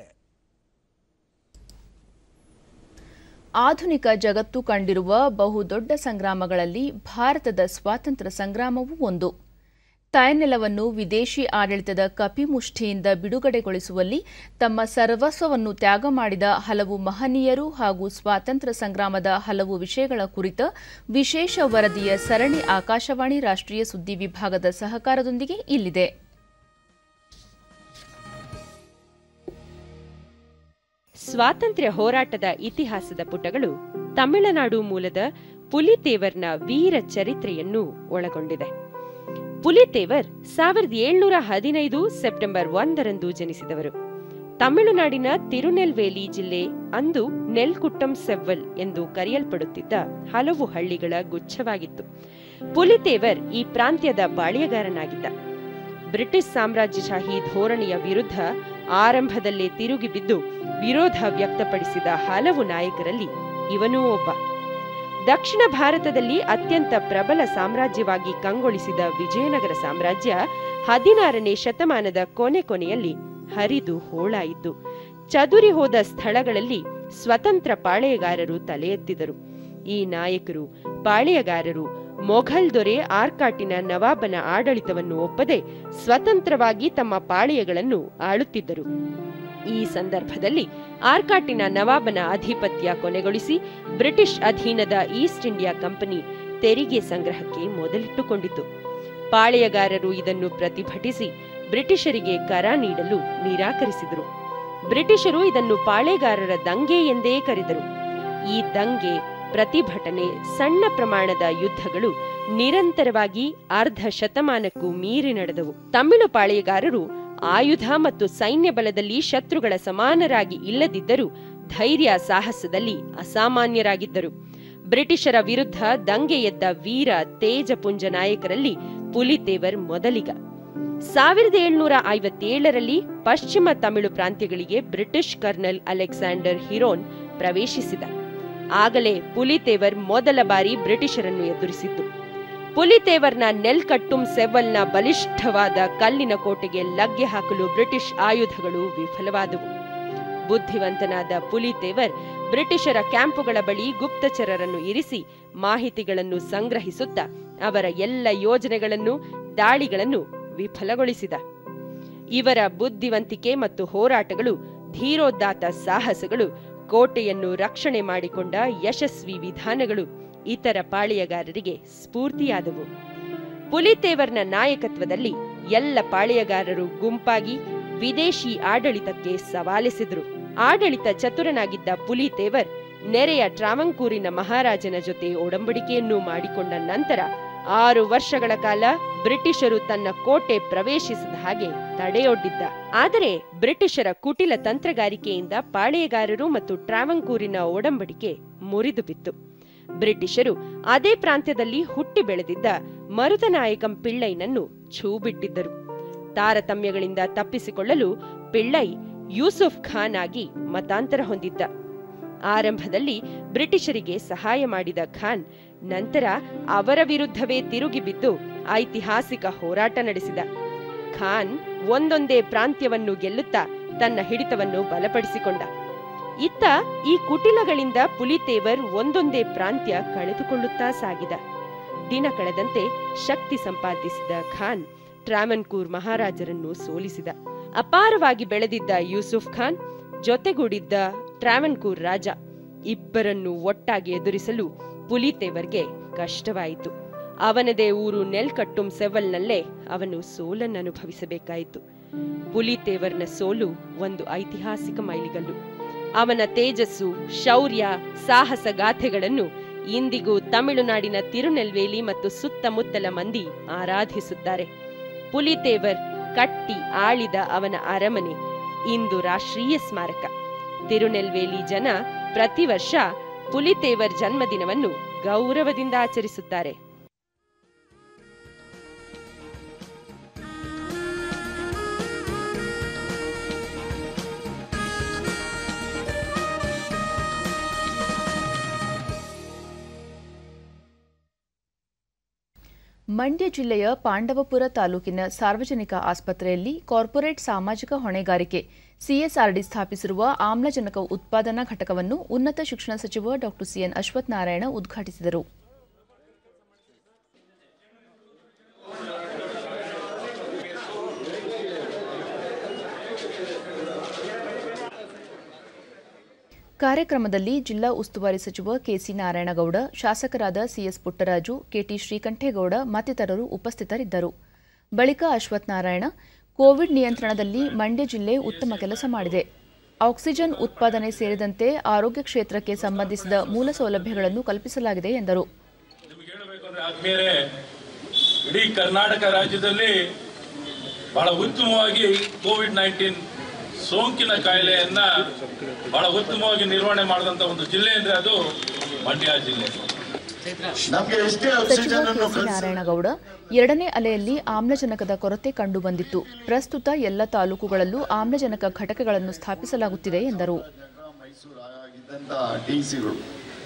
ಆಧುನಿಕ ಜಗತ್ತು ಕಂಡಿರುವ ಬಹುದೊಡ್ಡ ಸಂಗ್ರಾಮಗಳಲ್ಲಿ ಭಾರತದ ಸ್ವಾತಂತ್ರ್ಯ ಸಂಗ್ರಾಮವೂ ಒಂದು ತಾಯ್ನೆಲವನ್ನು ವಿದೇಶಿ ಆಡಳಿತದ ಕಪಿಮುಷ್ಟಿಯಿಂದ ಬಿಡುಗಡೆಗೊಳಿಸುವಲ್ಲಿ ತಮ್ಮ ಸರ್ವಸ್ವವನ್ನು ತ್ಯಾಗ ಮಾಡಿದ ಹಲವು ಮಹನೀಯರು ಹಾಗೂ ಸ್ವಾತಂತ್ರ್ಯ ಸಂಗ್ರಾಮದ ಹಲವು ವಿಷಯಗಳ ಕುರಿತ ವಿಶೇಷ ವರದಿಯ ಸರಣಿ ಆಕಾಶವಾಣಿ ರಾಷ್ಟ್ರೀಯ ಸುದ್ದಿ ವಿಭಾಗದ ಸಹಕಾರದೊಂದಿಗೆ ಇಲ್ಲಿದೆ ಸ್ವಾತಂತ್ರ್ಯ ಹೋರಾಟದ ಇತಿಹಾಸದ ಪುಟಗಳು ತಮಿಳುನಾಡು ಮೂಲದ ಪುಲಿತೇವರ್ನ ವೀರ ಚರಿತ್ರೆಯನ್ನು ಒಳಗೊಂಡಿದೆ ಪುಲಿತೇವರ್ ಸಾವಿರದ ಏಳ್ನೂರ ಹದಿನೈದು ಸೆಪ್ಟೆಂಬರ್ ಒಂದರಂದು ಜನಿಸಿದವರು ತಮಿಳುನಾಡಿನ ತಿರುನೆಲ್ವೇಲಿ ಜಿಲ್ಲೆ ಅಂದು ನೆಲ್ಕುಟ್ಟಂ ಸೆವ್ವಲ್ ಎಂದು ಕರೆಯಲ್ಪಡುತ್ತಿದ್ದ ಹಲವು ಹಳ್ಳಿಗಳ ಗುಚ್ಛವಾಗಿತ್ತು ಪುಲಿತೇವರ್ ಈ ಪ್ರಾಂತ್ಯದ ಬಾಳ್ಯಗಾರನಾಗಿದ್ದ ಬ್ರಿಟಿಷ್ ಸಾಮ್ರಾಜ್ಯಶಾಹಿ ಧೋರಣೆಯ ವಿರುದ್ಧ ಆರಂಭದಲ್ಲೇ ತಿರುಗಿ ಬಿದ್ದು ವಿರೋಧ ವ್ಯಕ್ತಪಡಿಸಿದ ಹಲವು ನಾಯಕರಲ್ಲಿ ಇವನೂ ಒಬ್ಬ ದಕ್ಷಿಣ ಭಾರತದಲ್ಲಿ ಅತ್ಯಂತ ಪ್ರಬಲ ಸಾಮ್ರಾಜ್ಯವಾಗಿ ಕಂಗೊಳಿಸಿದ ವಿಜಯನಗರ ಸಾಮ್ರಾಜ್ಯ ಹದಿನಾರನೇ ಶತಮಾನದ ಕೊನೆ ಕೊನೆಯಲ್ಲಿ ಹರಿದು ಹೋಳಾಯಿತು ಚದುರಿ ಹೋದ ಸ್ಥಳಗಳಲ್ಲಿ ಸ್ವತಂತ್ರ ಪಾಳೆಯಗಾರರು ತಲೆ ಎತ್ತಿದರು ಈ ನಾಯಕರು ಪಾಳೆಯಗಾರರು ಮೊಘಲ್ ದೊರೆ ಆರ್ಕಾಟಿನ ನವಾಬನ ಆಡಳಿತವನ್ನು ಒಪ್ಪದೆ ಸ್ವತಂತ್ರವಾಗಿ ತಮ್ಮ ಪಾಳೆಯಗಳನ್ನು ಆಳುತ್ತಿದ್ದರು ಈ ಸಂದರ್ಭದಲ್ಲಿ ಆರ್ಕಾಟಿನ ನವಾಬನ ಆಧಿಪತ್ಯ ಕೊನೆಗೊಳಿಸಿ ಬ್ರಿಟಿಷ್ ಅಧೀನದ ಈಸ್ಟ್ ಇಂಡಿಯಾ ಕಂಪನಿ ತೆರಿಗೆ ಸಂಗ್ರಹಕ್ಕೆ ಮೊದಲಿಟ್ಟುಕೊಂಡಿತು ಪಾಳೆಯಗಾರರು ಇದನ್ನು ಪ್ರತಿಭಟಿಸಿ ಬ್ರಿಟಿಷರಿಗೆ ಕರ ನೀಡಲು ನಿರಾಕರಿಸಿದರು ಬ್ರಿಟಿಷರು ಇದನ್ನು ಪಾಳೆಗಾರರ ದಂಗೆ ಎಂದೇ ಕರೆದರು ಈ ದಂಗೆ ಪ್ರತಿಭಟನೆ ಸಣ್ಣ ಪ್ರಮಾಣದ ಯುದ್ಧಗಳು ನಿರಂತರವಾಗಿ ಅರ್ಧ ಶತಮಾನಕ್ಕೂ ಮೀರಿ ನಡೆದವು ತಮಿಳು ಪಾಳೆಯಗಾರರು ಆಯುಧ ಮತ್ತು ಸೈನ್ಯ ಬಲದಲ್ಲಿ ಶತ್ರುಗಳ ಸಮಾನರಾಗಿ ಇಲ್ಲದಿದ್ದರೂ ಧೈರ್ಯ ಸಾಹಸದಲ್ಲಿ ಅಸಾಮಾನ್ಯರಾಗಿದ್ದರು ಬ್ರಿಟಿಷರ ವಿರುದ್ಧ ದಂಗೆ ಎದ್ದ ವೀರ ತೇಜಪುಂಜ ನಾಯಕರಲ್ಲಿ ಪುಲಿತೇವರ್ ಮೊದಲಿಗ ಸಾವಿರದ ಏಳ್ನೂರ ಐವತ್ತೇಳರಲ್ಲಿ ಪಶ್ಚಿಮ ತಮಿಳು ಪ್ರಾಂತ್ಯಗಳಿಗೆ ಬ್ರಿಟಿಷ್ ಕರ್ನಲ್ ಅಲೆಕ್ಸಾಂಡರ್ ಹಿರೋನ್ ಪ್ರವೇಶಿಸಿದ ಆಗಲೇ ಪುಲಿತೇವರ್ ಮೊದಲ ಬಾರಿ ಬ್ರಿಟಿಷರನ್ನು ಎದುರಿಸಿದ್ದು ಪುಲಿತೇವರ್ನ ನೆಲ್ಕಟ್ಟುಂ ಸೆವ್ವಲ್ನ ಬಲಿಷ್ಠವಾದ ಕಲ್ಲಿನ ಕೋಟೆಗೆ ಲಗ್ಗೆ ಹಾಕಲು ಬ್ರಿಟಿಷ್ ಆಯುಧಗಳು ವಿಫಲವಾದವು ಬುದ್ಧಿವಂತನಾದ ಪುಲಿತೇವರ್ ಬ್ರಿಟಿಷರ ಕ್ಯಾಂಪುಗಳ ಬಳಿ ಗುಪ್ತಚರರನ್ನು ಇರಿಸಿ ಮಾಹಿತಿಗಳನ್ನು ಸಂಗ್ರಹಿಸುತ್ತಾ ಅವರ ಎಲ್ಲ ಯೋಜನೆಗಳನ್ನು ದಾಳಿಗಳನ್ನು ವಿಫಲಗೊಳಿಸಿದ ಇವರ ಬುದ್ಧಿವಂತಿಕೆ ಮತ್ತು ಹೋರಾಟಗಳು ಧೀರೋದಾತ್ತ ಸಾಹಸಗಳು ಕೋಟೆಯನ್ನು ರಕ್ಷಣೆ ಮಾಡಿಕೊಂಡ ಯಶಸ್ವಿ ವಿಧಾನಗಳು ಇತರ ಪಾಳೆಯಗಾರರಿಗೆ ಸ್ಫೂರ್ತಿಯಾದವು ಪುಲಿತೇವರ್ನ ನಾಯಕತ್ವದಲ್ಲಿ ಎಲ್ಲ ಪಾಳೆಯಗಾರರು ಗುಂಪಾಗಿ ವಿದೇಶಿ ಆಡಳಿತಕ್ಕೆ ಸವಾಲೆಸೆದರು ಆಡಳಿತ ಚತುರನಾಗಿದ್ದ ಪುಲಿತೇವರ್ ನೆರೆಯ ಟ್ರಾವಂಕೂರಿನ ಮಹಾರಾಜನ ಜೊತೆ ಒಡಂಬಡಿಕೆಯನ್ನು ಮಾಡಿಕೊಂಡ ನಂತರ ಆರು ವರ್ಷಗಳ ಕಾಲ ಬ್ರಿಟಿಷರು ತನ್ನ ಕೋಟೆ ಪ್ರವೇಶಿಸದ ಹಾಗೆ ತಡೆಯೊಡ್ಡಿದ್ದ ಆದರೆ ಬ್ರಿಟಿಷರ ಕುಟಿಲ ತಂತ್ರಗಾರಿಕೆಯಿಂದ ಪಾಳೆಯಗಾರರು ಮತ್ತು ಟ್ರಾವಂಕೂರಿನ ಒಡಂಬಡಿಕೆ ಮುರಿದು ಬಿತ್ತು ಬ್ರಿಟಿಷರು ಅದೇ ಪ್ರಾಂತ್ಯದಲ್ಲಿ ಹುಟ್ಟಿ ಬೆಳೆದಿದ್ದ ಮರುತನಾಯಕಂ ಪಿಳ್ಳೈನನ್ನು ಛೂ ಬಿಟ್ಟಿದ್ದರು ತಾರತಮ್ಯಗಳಿಂದ ತಪ್ಪಿಸಿಕೊಳ್ಳಲು ಪಿಳ್ಳೈ ಯೂಸುಫ್ ಖಾನ್ ಆಗಿ ಮತಾಂತರ ಹೊಂದಿದ್ದ ಆರಂಭದಲ್ಲಿ ಬ್ರಿಟಿಷರಿಗೆ ಸಹಾಯ ಮಾಡಿದ ಖಾನ್ ನಂತರ ಅವರ ವಿರುದ್ಧವೇ ತಿರುಗಿ ಬಿದ್ದು ಐತಿಹಾಸಿಕ ಹೋರಾಟ ನಡೆಸಿದ ಖಾನ್ ಒಂದೊಂದೇ ಪ್ರಾಂತ್ಯವನ್ನು ಗೆಲ್ಲುತ್ತಾ ತನ್ನ ಹಿಡಿತವನ್ನು ಬಲಪಡಿಸಿಕೊಂಡ ಇತ್ತ ಈ ಕುಟಿಲಗಳಿಂದ ಪುಲಿತೇವರ್ ಒಂದೊಂದೇ ಪ್ರಾಂತ್ಯ ಕಳೆದುಕೊಳ್ಳುತ್ತಾ ಸಾಗಿದ ದಿನ ಕಳೆದಂತೆ ಶಕ್ತಿ ಸಂಪಾದಿಸಿದ ಖಾನ್ ಟ್ರಾವನ್ಕೂರ್ ಮಹಾರಾಜರನ್ನು ಸೋಲಿಸಿದ ಅಪಾರವಾಗಿ ಬೆಳೆದಿದ್ದ ಯೂಸುಫ್ ಖಾನ್ ಜೊತೆಗೂಡಿದ್ದ ಟ್ರಾವನ್ಕೂರ್ ರಾಜ ಇಬ್ಬರನ್ನು ಒಟ್ಟಾಗಿ ಎದುರಿಸಲು ಪುಲಿತೇವರ್ಗೆ ಕಷ್ಟವಾಯಿತು ಅವನದೇ ಊರು ನೆಲ್ಕಟ್ಟುಂ ಸೆವಲ್ನಲ್ಲೇ ಅವನು ಸೋಲನ್ನನುಭವಿಸಬೇಕಾಯಿತು ಪುಲಿತೇವರ್ನ ಸೋಲು ಒಂದು ಐತಿಹಾಸಿಕ ಮೈಲಿಗಲ್ಲು ಅವನ ತೇಜಸ್ಸು ಶೌರ್ಯ ಸಾಹಸ ಗಾಥೆಗಳನ್ನು ಇಂದಿಗೂ ತಮಿಳುನಾಡಿನ ತಿರುನೆಲ್ವೇಲಿ ಮತ್ತು ಸುತ್ತಮುತ್ತಲ ಮಂದಿ ಆರಾಧಿಸುತ್ತಾರೆ ಪುಲಿತೇವರ್ ಕಟ್ಟಿ ಆಳಿದ ಅವನ ಅರಮನೆ ಇಂದು ರಾಷ್ಟ್ರೀಯ ಸ್ಮಾರಕ ತಿರುನೆಲ್ವೇಲಿ ಜನ ಪ್ರತಿ ವರ್ಷ ಪುಲಿತೇವರ್ ಜನ್ಮದಿನವನ್ನು ಗೌರವದಿಂದ ಆಚರಿಸುತ್ತಾರೆ ಮಂಡ್ಯ ಜಿಲ್ಲೆಯ ಪಾಂಡವಪುರ ತಾಲೂಕಿನ ಸಾರ್ವಜನಿಕ ಆಸ್ಪತ್ರೆಯಲ್ಲಿ ಕಾರ್ಪೊರೇಟ್ ಸಾಮಾಜಿಕ ಹೊಣೆಗಾರಿಕೆ ಸಿಎಸ್ಆರ್ಡಿ ಸ್ಥಾಪಿಸಿರುವ ಆಮ್ಲಜನಕ ಉತ್ಪಾದನಾ ಘಟಕವನ್ನು ಉನ್ನತ ಶಿಕ್ಷಣ ಸಚಿವ ಡಾ ಸಿಎನ್ ಅಶ್ವಥ್ ನಾರಾಯಣ ಉದ್ಘಾಟಿಸಿದರು ಕಾರ್ಯಕ್ರಮದಲ್ಲಿ ಜಿಲ್ಲಾ ಉಸ್ತುವಾರಿ ಸಚಿವ ಕೆಸಿ ನಾರಾಯಣಗೌಡ ಶಾಸಕರಾದ ಸಿಎಸ್ ಪುಟ್ಟರಾಜು ಕೆಟಿ ಶ್ರೀಕಂಠೇಗೌಡ ಮತ್ತಿತರರು ಉಪಸ್ಥಿತರಿದ್ದರು ಬಳಿಕ ಅಶ್ವಥ್ ನಾರಾಯಣ ಕೋವಿಡ್ ನಿಯಂತ್ರಣದಲ್ಲಿ ಮಂಡ್ಯ ಜಿಲ್ಲೆ ಉತ್ತಮ ಕೆಲಸ ಮಾಡಿದೆ ಆಕ್ಸಿಜನ್ ಉತ್ಪಾದನೆ ಸೇರಿದಂತೆ ಆರೋಗ್ಯ ಕ್ಷೇತ್ರಕ್ಕೆ ಸಂಬಂಧಿಸಿದ ಮೂಲ ಸೌಲಭ್ಯಗಳನ್ನು ಕಲ್ಪಿಸಲಾಗಿದೆ ಎಂದರು ಆದ್ಮೇಲೆ ಇಡೀ ಕರ್ನಾಟಕ ರಾಜ್ಯದಲ್ಲಿ ಬಹಳ ಉತ್ತಮವಾಗಿ ಕೋವಿಡ್ ನೈನ್ಟೀನ್ ಸೋಂಕಿನ ಕಾಯಿಲೆಯನ್ನ ಬಹಳ ಉತ್ತಮವಾಗಿ ನಿರ್ವಹಣೆ ಮಾಡಿದಂತ ಒಂದು ಜಿಲ್ಲೆ ಅಂದ್ರೆ ಅದು ಮಂಡ್ಯ ಜಿಲ್ಲೆ ನಮ್ಗೆ ಎಷ್ಟೇ ಸಚಿವ ಆಕ್ಸಿಜನ್ ಅನ್ನು ಕೆಸಿ ನಾರಾಯಣಗೌಡ ಎರಡನೇ ಅಲೆಯಲ್ಲಿ ಆಮ್ಲಜನಕದ ಕೊರತೆ ಕಂಡುಬಂದಿತ್ತು ಪ್ರಸ್ತುತ ಎಲ್ಲ ತಾಲೂಕುಗಳಲ್ಲೂ ಆಮ್ಲಜನಕ ಘಟಕಗಳನ್ನು ಸ್ಥಾಪಿಸಲಾಗುತ್ತಿದೆ ಎಂದರು ಆಗಿದ್ದಂತ ಡಿಸಿಗಳು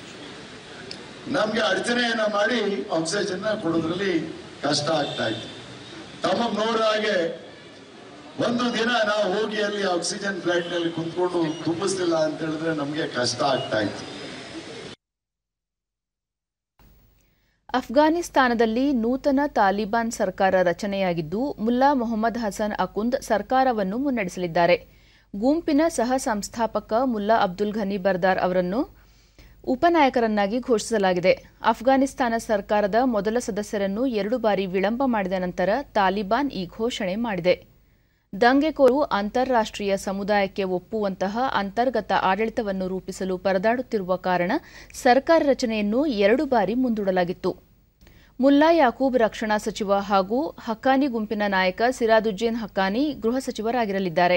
ನಮ್ಗೆ ಅಡಚಣೆಯನ್ನ ಮಾಡಿ ಆಕ್ಸಿಜನ್ ಕೊಡೋದ್ರಲ್ಲಿ ಕಷ್ಟ ಆಗ್ತಾ ಇತ್ತು ತಮಗ್ ನೋಡೋ ಹಾಗೆ ಒಂದು ದಿನ ನಾವು ಹೋಗಿ ಅಲ್ಲಿ ಆಕ್ಸಿಜನ್ ಫ್ಲೈಟ್ ನಲ್ಲಿ ಕುಂತ್ಕೊಂಡು ತುಂಬಿಸ್ಲಿಲ್ಲ ಅಂತ ಹೇಳಿದ್ರೆ ನಮ್ಗೆ ಕಷ್ಟ ಆಗ್ತಾ ಇತ್ತು ಅಫ್ಘಾನಿಸ್ತಾನದಲ್ಲಿ ನೂತನ ತಾಲಿಬಾನ್ ಸರ್ಕಾರ ರಚನೆಯಾಗಿದ್ದು ಮುಲ್ಲಾ ಮೊಹಮ್ಮದ್ ಹಸನ್ ಅಕುಂದ್ ಸರ್ಕಾರವನ್ನು ಮುನ್ನಡೆಸಲಿದ್ದಾರೆ ಗುಂಪಿನ ಸಹ ಸಂಸ್ಥಾಪಕ ಮುಲ್ಲಾ ಅಬ್ದುಲ್ ಘನಿ ಬರ್ದಾರ್ ಅವರನ್ನು ಉಪನಾಯಕರನ್ನಾಗಿ ಘೋಷಿಸಲಾಗಿದೆ ಅಫ್ಘಾನಿಸ್ತಾನ ಸರ್ಕಾರದ ಮೊದಲ ಸದಸ್ಯರನ್ನು ಎರಡು ಬಾರಿ ವಿಳಂಬ ಮಾಡಿದ ನಂತರ ತಾಲಿಬಾನ್ ಈ ಘೋಷಣೆ ಮಾಡಿದೆ ದಂಗೆಕೋರು ಅಂತಾರಾಷ್ಟ್ರೀಯ ಸಮುದಾಯಕ್ಕೆ ಒಪ್ಪುವಂತಹ ಅಂತರ್ಗತ ಆಡಳಿತವನ್ನು ರೂಪಿಸಲು ಪರದಾಡುತ್ತಿರುವ ಕಾರಣ ಸರ್ಕಾರ ರಚನೆಯನ್ನು ಎರಡು ಬಾರಿ ಮುಂದೂಡಲಾಗಿತ್ತು ಮುಲ್ಲಾ ಯಾಕೂಬ್ ರಕ್ಷಣಾ ಸಚಿವ ಹಾಗೂ ಹಕ್ಕಾನಿ ಗುಂಪಿನ ನಾಯಕ ಸಿರಾದುಜ್ಜೀನ್ ಹಕ್ಕಾನಿ ಗೃಹ ಸಚಿವರಾಗಿರಲಿದ್ದಾರೆ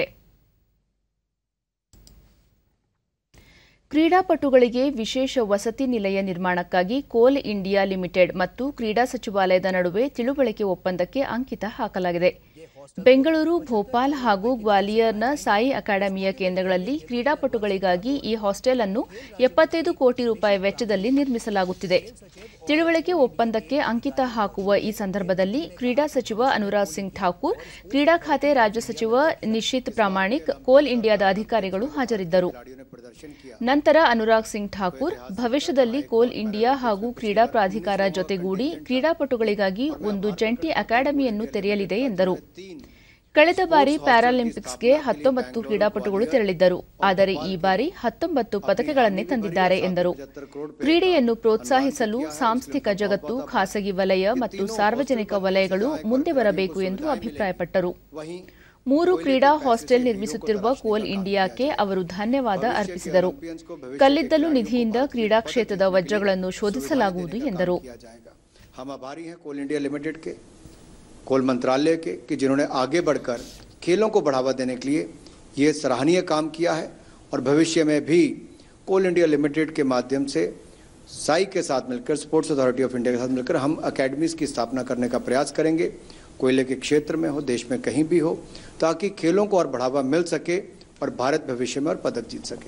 ಕ್ರೀಡಾಪಟುಗಳಿಗೆ ವಿಶೇಷ ವಸತಿ ನಿಲಯ ನಿರ್ಮಾಣಕ್ಕಾಗಿ ಕೋಲ್ ಇಂಡಿಯಾ ಲಿಮಿಟೆಡ್ ಮತ್ತು ಕ್ರೀಡಾ ಸಚಿವಾಲಯದ ನಡುವೆ ತಿಳುವಳಿಕೆ ಒಪ್ಪಂದಕ್ಕೆ ಅಂಕಿತ ಹಾಕಲಾಗಿದೆ ಬೆಂಗಳೂರು ಭೋಪಾಲ್ ಹಾಗೂ ಗ್ವಾಲಿಯರ್ನ ಸಾಯಿ ಅಕಾಡೆಮಿಯ ಕೇಂದ್ರಗಳಲ್ಲಿ ಕ್ರೀಡಾಪಟುಗಳಿಗಾಗಿ ಈ ಹಾಸ್ಟೆಲ್ ಅನ್ನು ಎಪ್ಪತ್ತೈದು ಕೋಟಿ ರೂಪಾಯಿ ವೆಚ್ಚದಲ್ಲಿ ನಿರ್ಮಿಸಲಾಗುತ್ತಿದೆ ತಿಳುವಳಿಕೆ ಒಪ್ಪಂದಕ್ಕೆ ಅಂಕಿತ ಹಾಕುವ ಈ ಸಂದರ್ಭದಲ್ಲಿ ಕ್ರೀಡಾ ಸಚಿವ ಅನುರಾಗ್ ಸಿಂಗ್ ಠಾಕೂರ್ ಕ್ರೀಡಾ ಖಾತೆ ರಾಜ್ಯ ಸಚಿವ ನಿಶಿತ್ ಪ್ರಾಮಾಣಿಕ್ ಕೋಲ್ ಇಂಡಿಯಾದ ಅಧಿಕಾರಿಗಳು ಹಾಜರಿದ್ದರು ನಂತರ ಅನುರಾಗ್ ಸಿಂಗ್ ಠಾಕೂರ್ ಭವಿಷ್ಯದಲ್ಲಿ ಕೋಲ್ ಇಂಡಿಯಾ ಹಾಗೂ ಕ್ರೀಡಾ ಪ್ರಾಧಿಕಾರ ಜೊತೆಗೂಡಿ ಕ್ರೀಡಾಪಟುಗಳಿಗಾಗಿ ಒಂದು ಜಂಟಿ ಅಕಾಡೆಮಿಯನ್ನು ತೆರೆಯಲಿದೆ ಎಂದರು ಕಳೆದ ಬಾರಿ ಪ್ಯಾರಾಲಿಂಪಿಕ್ಸ್ಗೆ ಹತ್ತೊಂಬತ್ತು ಕ್ರೀಡಾಪಟುಗಳು ತೆರಳಿದ್ದರು ಆದರೆ ಈ ಬಾರಿ ಹತ್ತೊಂಬತ್ತು ಪದಕಗಳನ್ನೇ ತಂದಿದ್ದಾರೆ ಎಂದರು ಕ್ರೀಡೆಯನ್ನು ಪ್ರೋತ್ಸಾಹಿಸಲು ಸಾಂಸ್ಥಿಕ ಜಗತ್ತು ಖಾಸಗಿ ವಲಯ ಮತ್ತು ಸಾರ್ವಜನಿಕ ವಲಯಗಳು ಮುಂದೆ ಬರಬೇಕು ಎಂದು ಅಭಿಪ್ರಾಯಪಟ್ಟರು ಮೂರು ಕ್ರೀಡಾ ಹಾಸ್ಟೆಲ್ ನಿರ್ಮಿಸುತ್ತಿರುವ ಕೋಲ್ ಇಂಡಿಯಾಕ್ಕೆ ಅವರು ಧನ್ಯವಾದ ಅರ್ಪಿಸಿದರು ಕಲ್ಲಿದ್ದಲು ನಿಧಿಯಿಂದ ಕ್ರೀಡಾ ಕ್ಷೇತ್ರದ ವಜ್ರಗಳನ್ನು ಶೋಧಿಸಲಾಗುವುದು ಎಂದರು हम आभारी हैं कोल इंडिया लिमिटेड के कोल मंत्रालय के कि जिन्होंने आगे बढ़कर खेलों को बढ़ावा देने के लिए ये सराहनीय काम किया है और भविष्य में भी कोल इंडिया लिमिटेड के माध्यम से साई के साथ मिलकर स्पोर्ट्स अथॉरिटी ऑफ इंडिया के साथ मिलकर हम अकेडमीज की स्थापना करने का प्रयास करेंगे कोयले के क्षेत्र में हो देश में कहीं भी हो ताकि खेलों को और बढ़ावा मिल सके और भारत भविष्य में और पदक जीत सके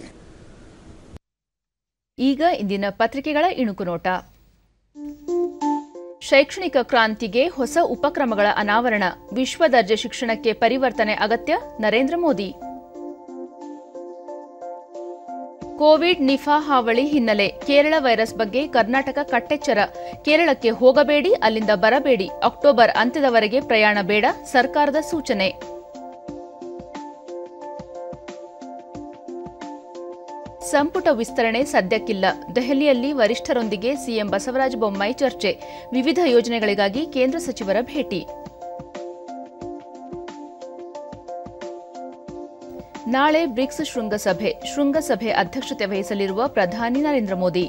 ಈಗ ಇಂದಿನ ಪತ್ರಿಕೆಗಳ ಇಣುಕು ನೋಟ ಶೈಕ್ಷಣಿಕ ಕ್ರಾಂತಿಗೆ ಹೊಸ ಉಪಕ್ರಮಗಳ ಅನಾವರಣ ವಿಶ್ವ ದರ್ಜೆ ಶಿಕ್ಷಣಕ್ಕೆ ಪರಿವರ್ತನೆ ಅಗತ್ಯ ನರೇಂದ್ರ ಮೋದಿ ಕೋವಿಡ್ ನಿಫಾ ಹಾವಳಿ ಹಿನ್ನೆಲೆ ಕೇರಳ ವೈರಸ್ ಬಗ್ಗೆ ಕರ್ನಾಟಕ ಕಟ್ಟೆಚ್ಚರ ಕೇರಳಕ್ಕೆ ಹೋಗಬೇಡಿ ಅಲ್ಲಿಂದ ಬರಬೇಡಿ ಅಕ್ಟೋಬರ್ ಅಂತ್ಯದವರೆಗೆ ಪ್ರಯಾಣ ಬೇಡ ಸರ್ಕಾರದ ಸೂಚನೆ ಸಂಪುಟ ವಿಸ್ತರಣೆ ಸದ್ಯಕ್ಕಿಲ್ಲ ದೆಹಲಿಯಲ್ಲಿ ವರಿಷ್ಠರೊಂದಿಗೆ ಸಿಎಂ ಬಸವರಾಜ ಬೊಮ್ಮಾಯಿ ಚರ್ಚೆ ವಿವಿಧ ಯೋಜನೆಗಳಿಗಾಗಿ ಕೇಂದ್ರ ಸಚಿವರ ಭೇಟಿ ನಾಳೆ ಬ್ರಿಕ್ಸ್ ಶೃಂಗಸಭೆ ಶೃಂಗಸಭೆ ಅಧ್ಯಕ್ಷತೆ ವಹಿಸಲಿರುವ ಪ್ರಧಾನಿ ನರೇಂದ್ರ ಮೋದಿ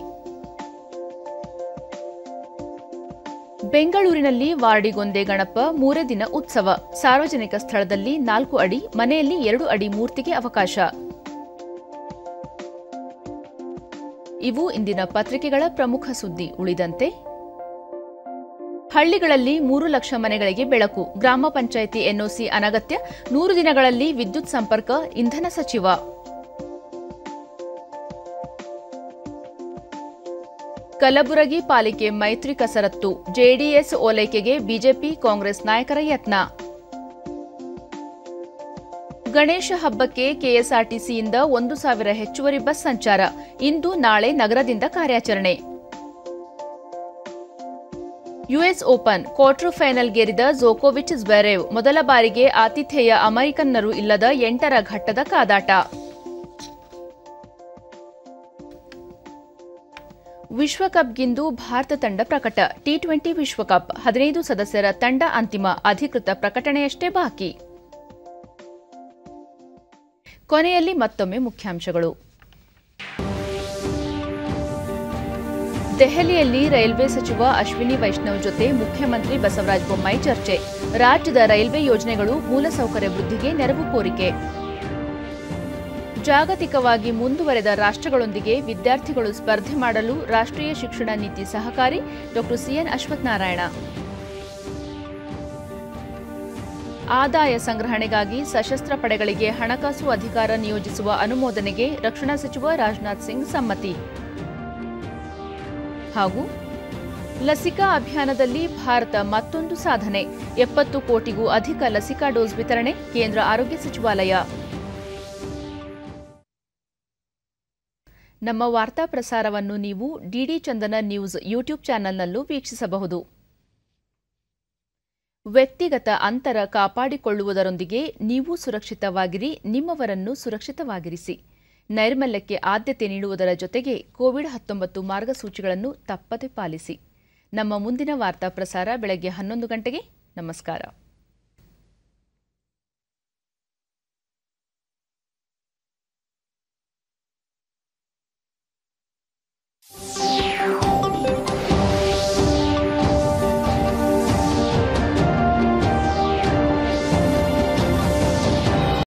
ಬೆಂಗಳೂರಿನಲ್ಲಿ ವಾರ್ಡಿಗೊಂದೆ ಗಣಪ ಮೂರೇ ದಿನ ಉತ್ಸವ ಸಾರ್ವಜನಿಕ ಸ್ಥಳದಲ್ಲಿ ನಾಲ್ಕು ಅಡಿ ಮನೆಯಲ್ಲಿ ಎರಡು ಅಡಿ ಮೂರ್ತಿಗೆ ಅವಕಾಶ ಇವು ಇಂದಿನ ಪತ್ರಿಕೆಗಳ ಪ್ರಮುಖ ಸುದ್ದಿ ಉಳಿದಂತೆ ಹಳ್ಳಿಗಳಲ್ಲಿ ಮೂರು ಲಕ್ಷ ಮನೆಗಳಿಗೆ ಬೆಳಕು ಗ್ರಾಮ ಪಂಚಾಯಿತಿ ಎನ್ಒಸಿ ಅನಗತ್ಯ ನೂರು ದಿನಗಳಲ್ಲಿ ವಿದ್ಯುತ್ ಸಂಪರ್ಕ ಇಂಧನ ಸಚಿವ ಕಲಬುರಗಿ ಪಾಲಿಕೆ ಮೈತ್ರಿ ಕಸರತ್ತು ಜೆಡಿಎಸ್ ಓಲೈಕೆಗೆ ಬಿಜೆಪಿ ಕಾಂಗ್ರೆಸ್ ನಾಯಕರ ಯತ್ನ ಗಣೇಶ ಹಬ್ಬಕ್ಕೆ ಕೆಎಸ್ಆರ್ಟಿಸಿಯಿಂದ ಒಂದು ಸಾವಿರ ಹೆಚ್ಚುವರಿ ಬಸ್ ಸಂಚಾರ ಇಂದು ನಾಳೆ ನಗರದಿಂದ ಕಾರ್ಯಾಚರಣೆ ಯುಎಸ್ ಓಪನ್ ಕ್ವಾರ್ಟರ್ ಫೈನಲ್ಗೇರಿದ ಜೋಕೋವಿಚ್ ಜ್ವೆರೇವ್ ಮೊದಲ ಬಾರಿಗೆ ಆತಿಥೇಯ ಅಮೆರಿಕನ್ನರು ಇಲ್ಲದ ಎಂಟರ ಘಟ್ಟದ ಕಾದಾಟ ವಿಶ್ವಕಪ್ಗಿಂದು ಭಾರತ ತಂಡ ಪ್ರಕಟ ಟಿ ಟ್ವೆಂಟಿ ವಿಶ್ವಕಪ್ ಹದಿನೈದು ಸದಸ್ಯರ ತಂಡ ಅಂತಿಮ ಅಧಿಕೃತ ಪ್ರಕಟಣೆಯಷ್ಟೇ ಬಾಕಿ ಕೊನೆಯಲ್ಲಿ ಮತ್ತೊಮ್ಮೆ ಮುಖ್ಯಾಂಶಗಳು ದೆಹಲಿಯಲ್ಲಿ ರೈಲ್ವೆ ಸಚಿವ ಅಶ್ವಿನಿ ವೈಷ್ಣವ್ ಜೊತೆ ಮುಖ್ಯಮಂತ್ರಿ ಬಸವರಾಜ ಬೊಮ್ಮಾಯಿ ಚರ್ಚೆ ರಾಜ್ಯದ ರೈಲ್ವೆ ಯೋಜನೆಗಳು ಮೂಲಸೌಕರ್ಯ ವೃದ್ಧಿಗೆ ನೆರವು ಕೋರಿಕೆ ಜಾಗತಿಕವಾಗಿ ಮುಂದುವರೆದ ರಾಷ್ಟ್ರಗಳೊಂದಿಗೆ ವಿದ್ಯಾರ್ಥಿಗಳು ಸ್ಪರ್ಧೆ ಮಾಡಲು ರಾಷ್ಟ್ರೀಯ ಶಿಕ್ಷಣ ನೀತಿ ಸಹಕಾರಿ ಡಾ ಸಿಎನ್ ಅಶ್ವತ್ಥನಾರಾಯಣ ಆದಾಯ ಸಂಗ್ರಹಣೆಗಾಗಿ ಸಶಸ್ತ್ರ ಪಡೆಗಳಿಗೆ ಹಣಕಾಸು ಅಧಿಕಾರ ನಿಯೋಜಿಸುವ ಅನುಮೋದನೆಗೆ ರಕ್ಷಣಾ ಸಚಿವ ರಾಜನಾಥ್ ಸಿಂಗ್ ಸಮ್ಮತಿ ಹಾಗೂ ಲಸಿಕಾ ಅಭಿಯಾನದಲ್ಲಿ ಭಾರತ ಮತ್ತೊಂದು ಸಾಧನೆ ಎಪ್ಪತ್ತು ಕೋಟಿಗೂ ಅಧಿಕ ಲಸಿಕಾ ಡೋಸ್ ವಿತರಣೆ ಕೇಂದ್ರ ಆರೋಗ್ಯ ಸಚಿವಾಲಯ ನಮ್ಮ ವಾರ್ತಾ ಪ್ರಸಾರವನ್ನು ನೀವು ಡಿಡಿ ಚಂದನ ನ್ಯೂಸ್ ಯೂಟ್ಯೂಬ್ ಚಾನೆಲ್ನಲ್ಲೂ ವೀಕ್ಷಿಸಬಹುದು ವ್ಯಕ್ತಿಗತ ಅಂತರ ಕಾಪಾಡಿಕೊಳ್ಳುವುದರೊಂದಿಗೆ ನೀವು ಸುರಕ್ಷಿತವಾಗಿರಿ ನಿಮ್ಮವರನ್ನು ಸುರಕ್ಷಿತವಾಗಿರಿಸಿ ನೈರ್ಮಲ್ಯಕ್ಕೆ ಆದ್ಯತೆ ನೀಡುವುದರ ಜೊತೆಗೆ ಕೋವಿಡ್ ಹತ್ತೊಂಬತ್ತು ಮಾರ್ಗಸೂಚಿಗಳನ್ನು ತಪ್ಪದೆ ಪಾಲಿಸಿ ನಮ್ಮ ಮುಂದಿನ ವಾರ್ತಾ ಪ್ರಸಾರ ಬೆಳಗ್ಗೆ ಹನ್ನೊಂದು ಗಂಟೆಗೆ ನಮಸ್ಕಾರ you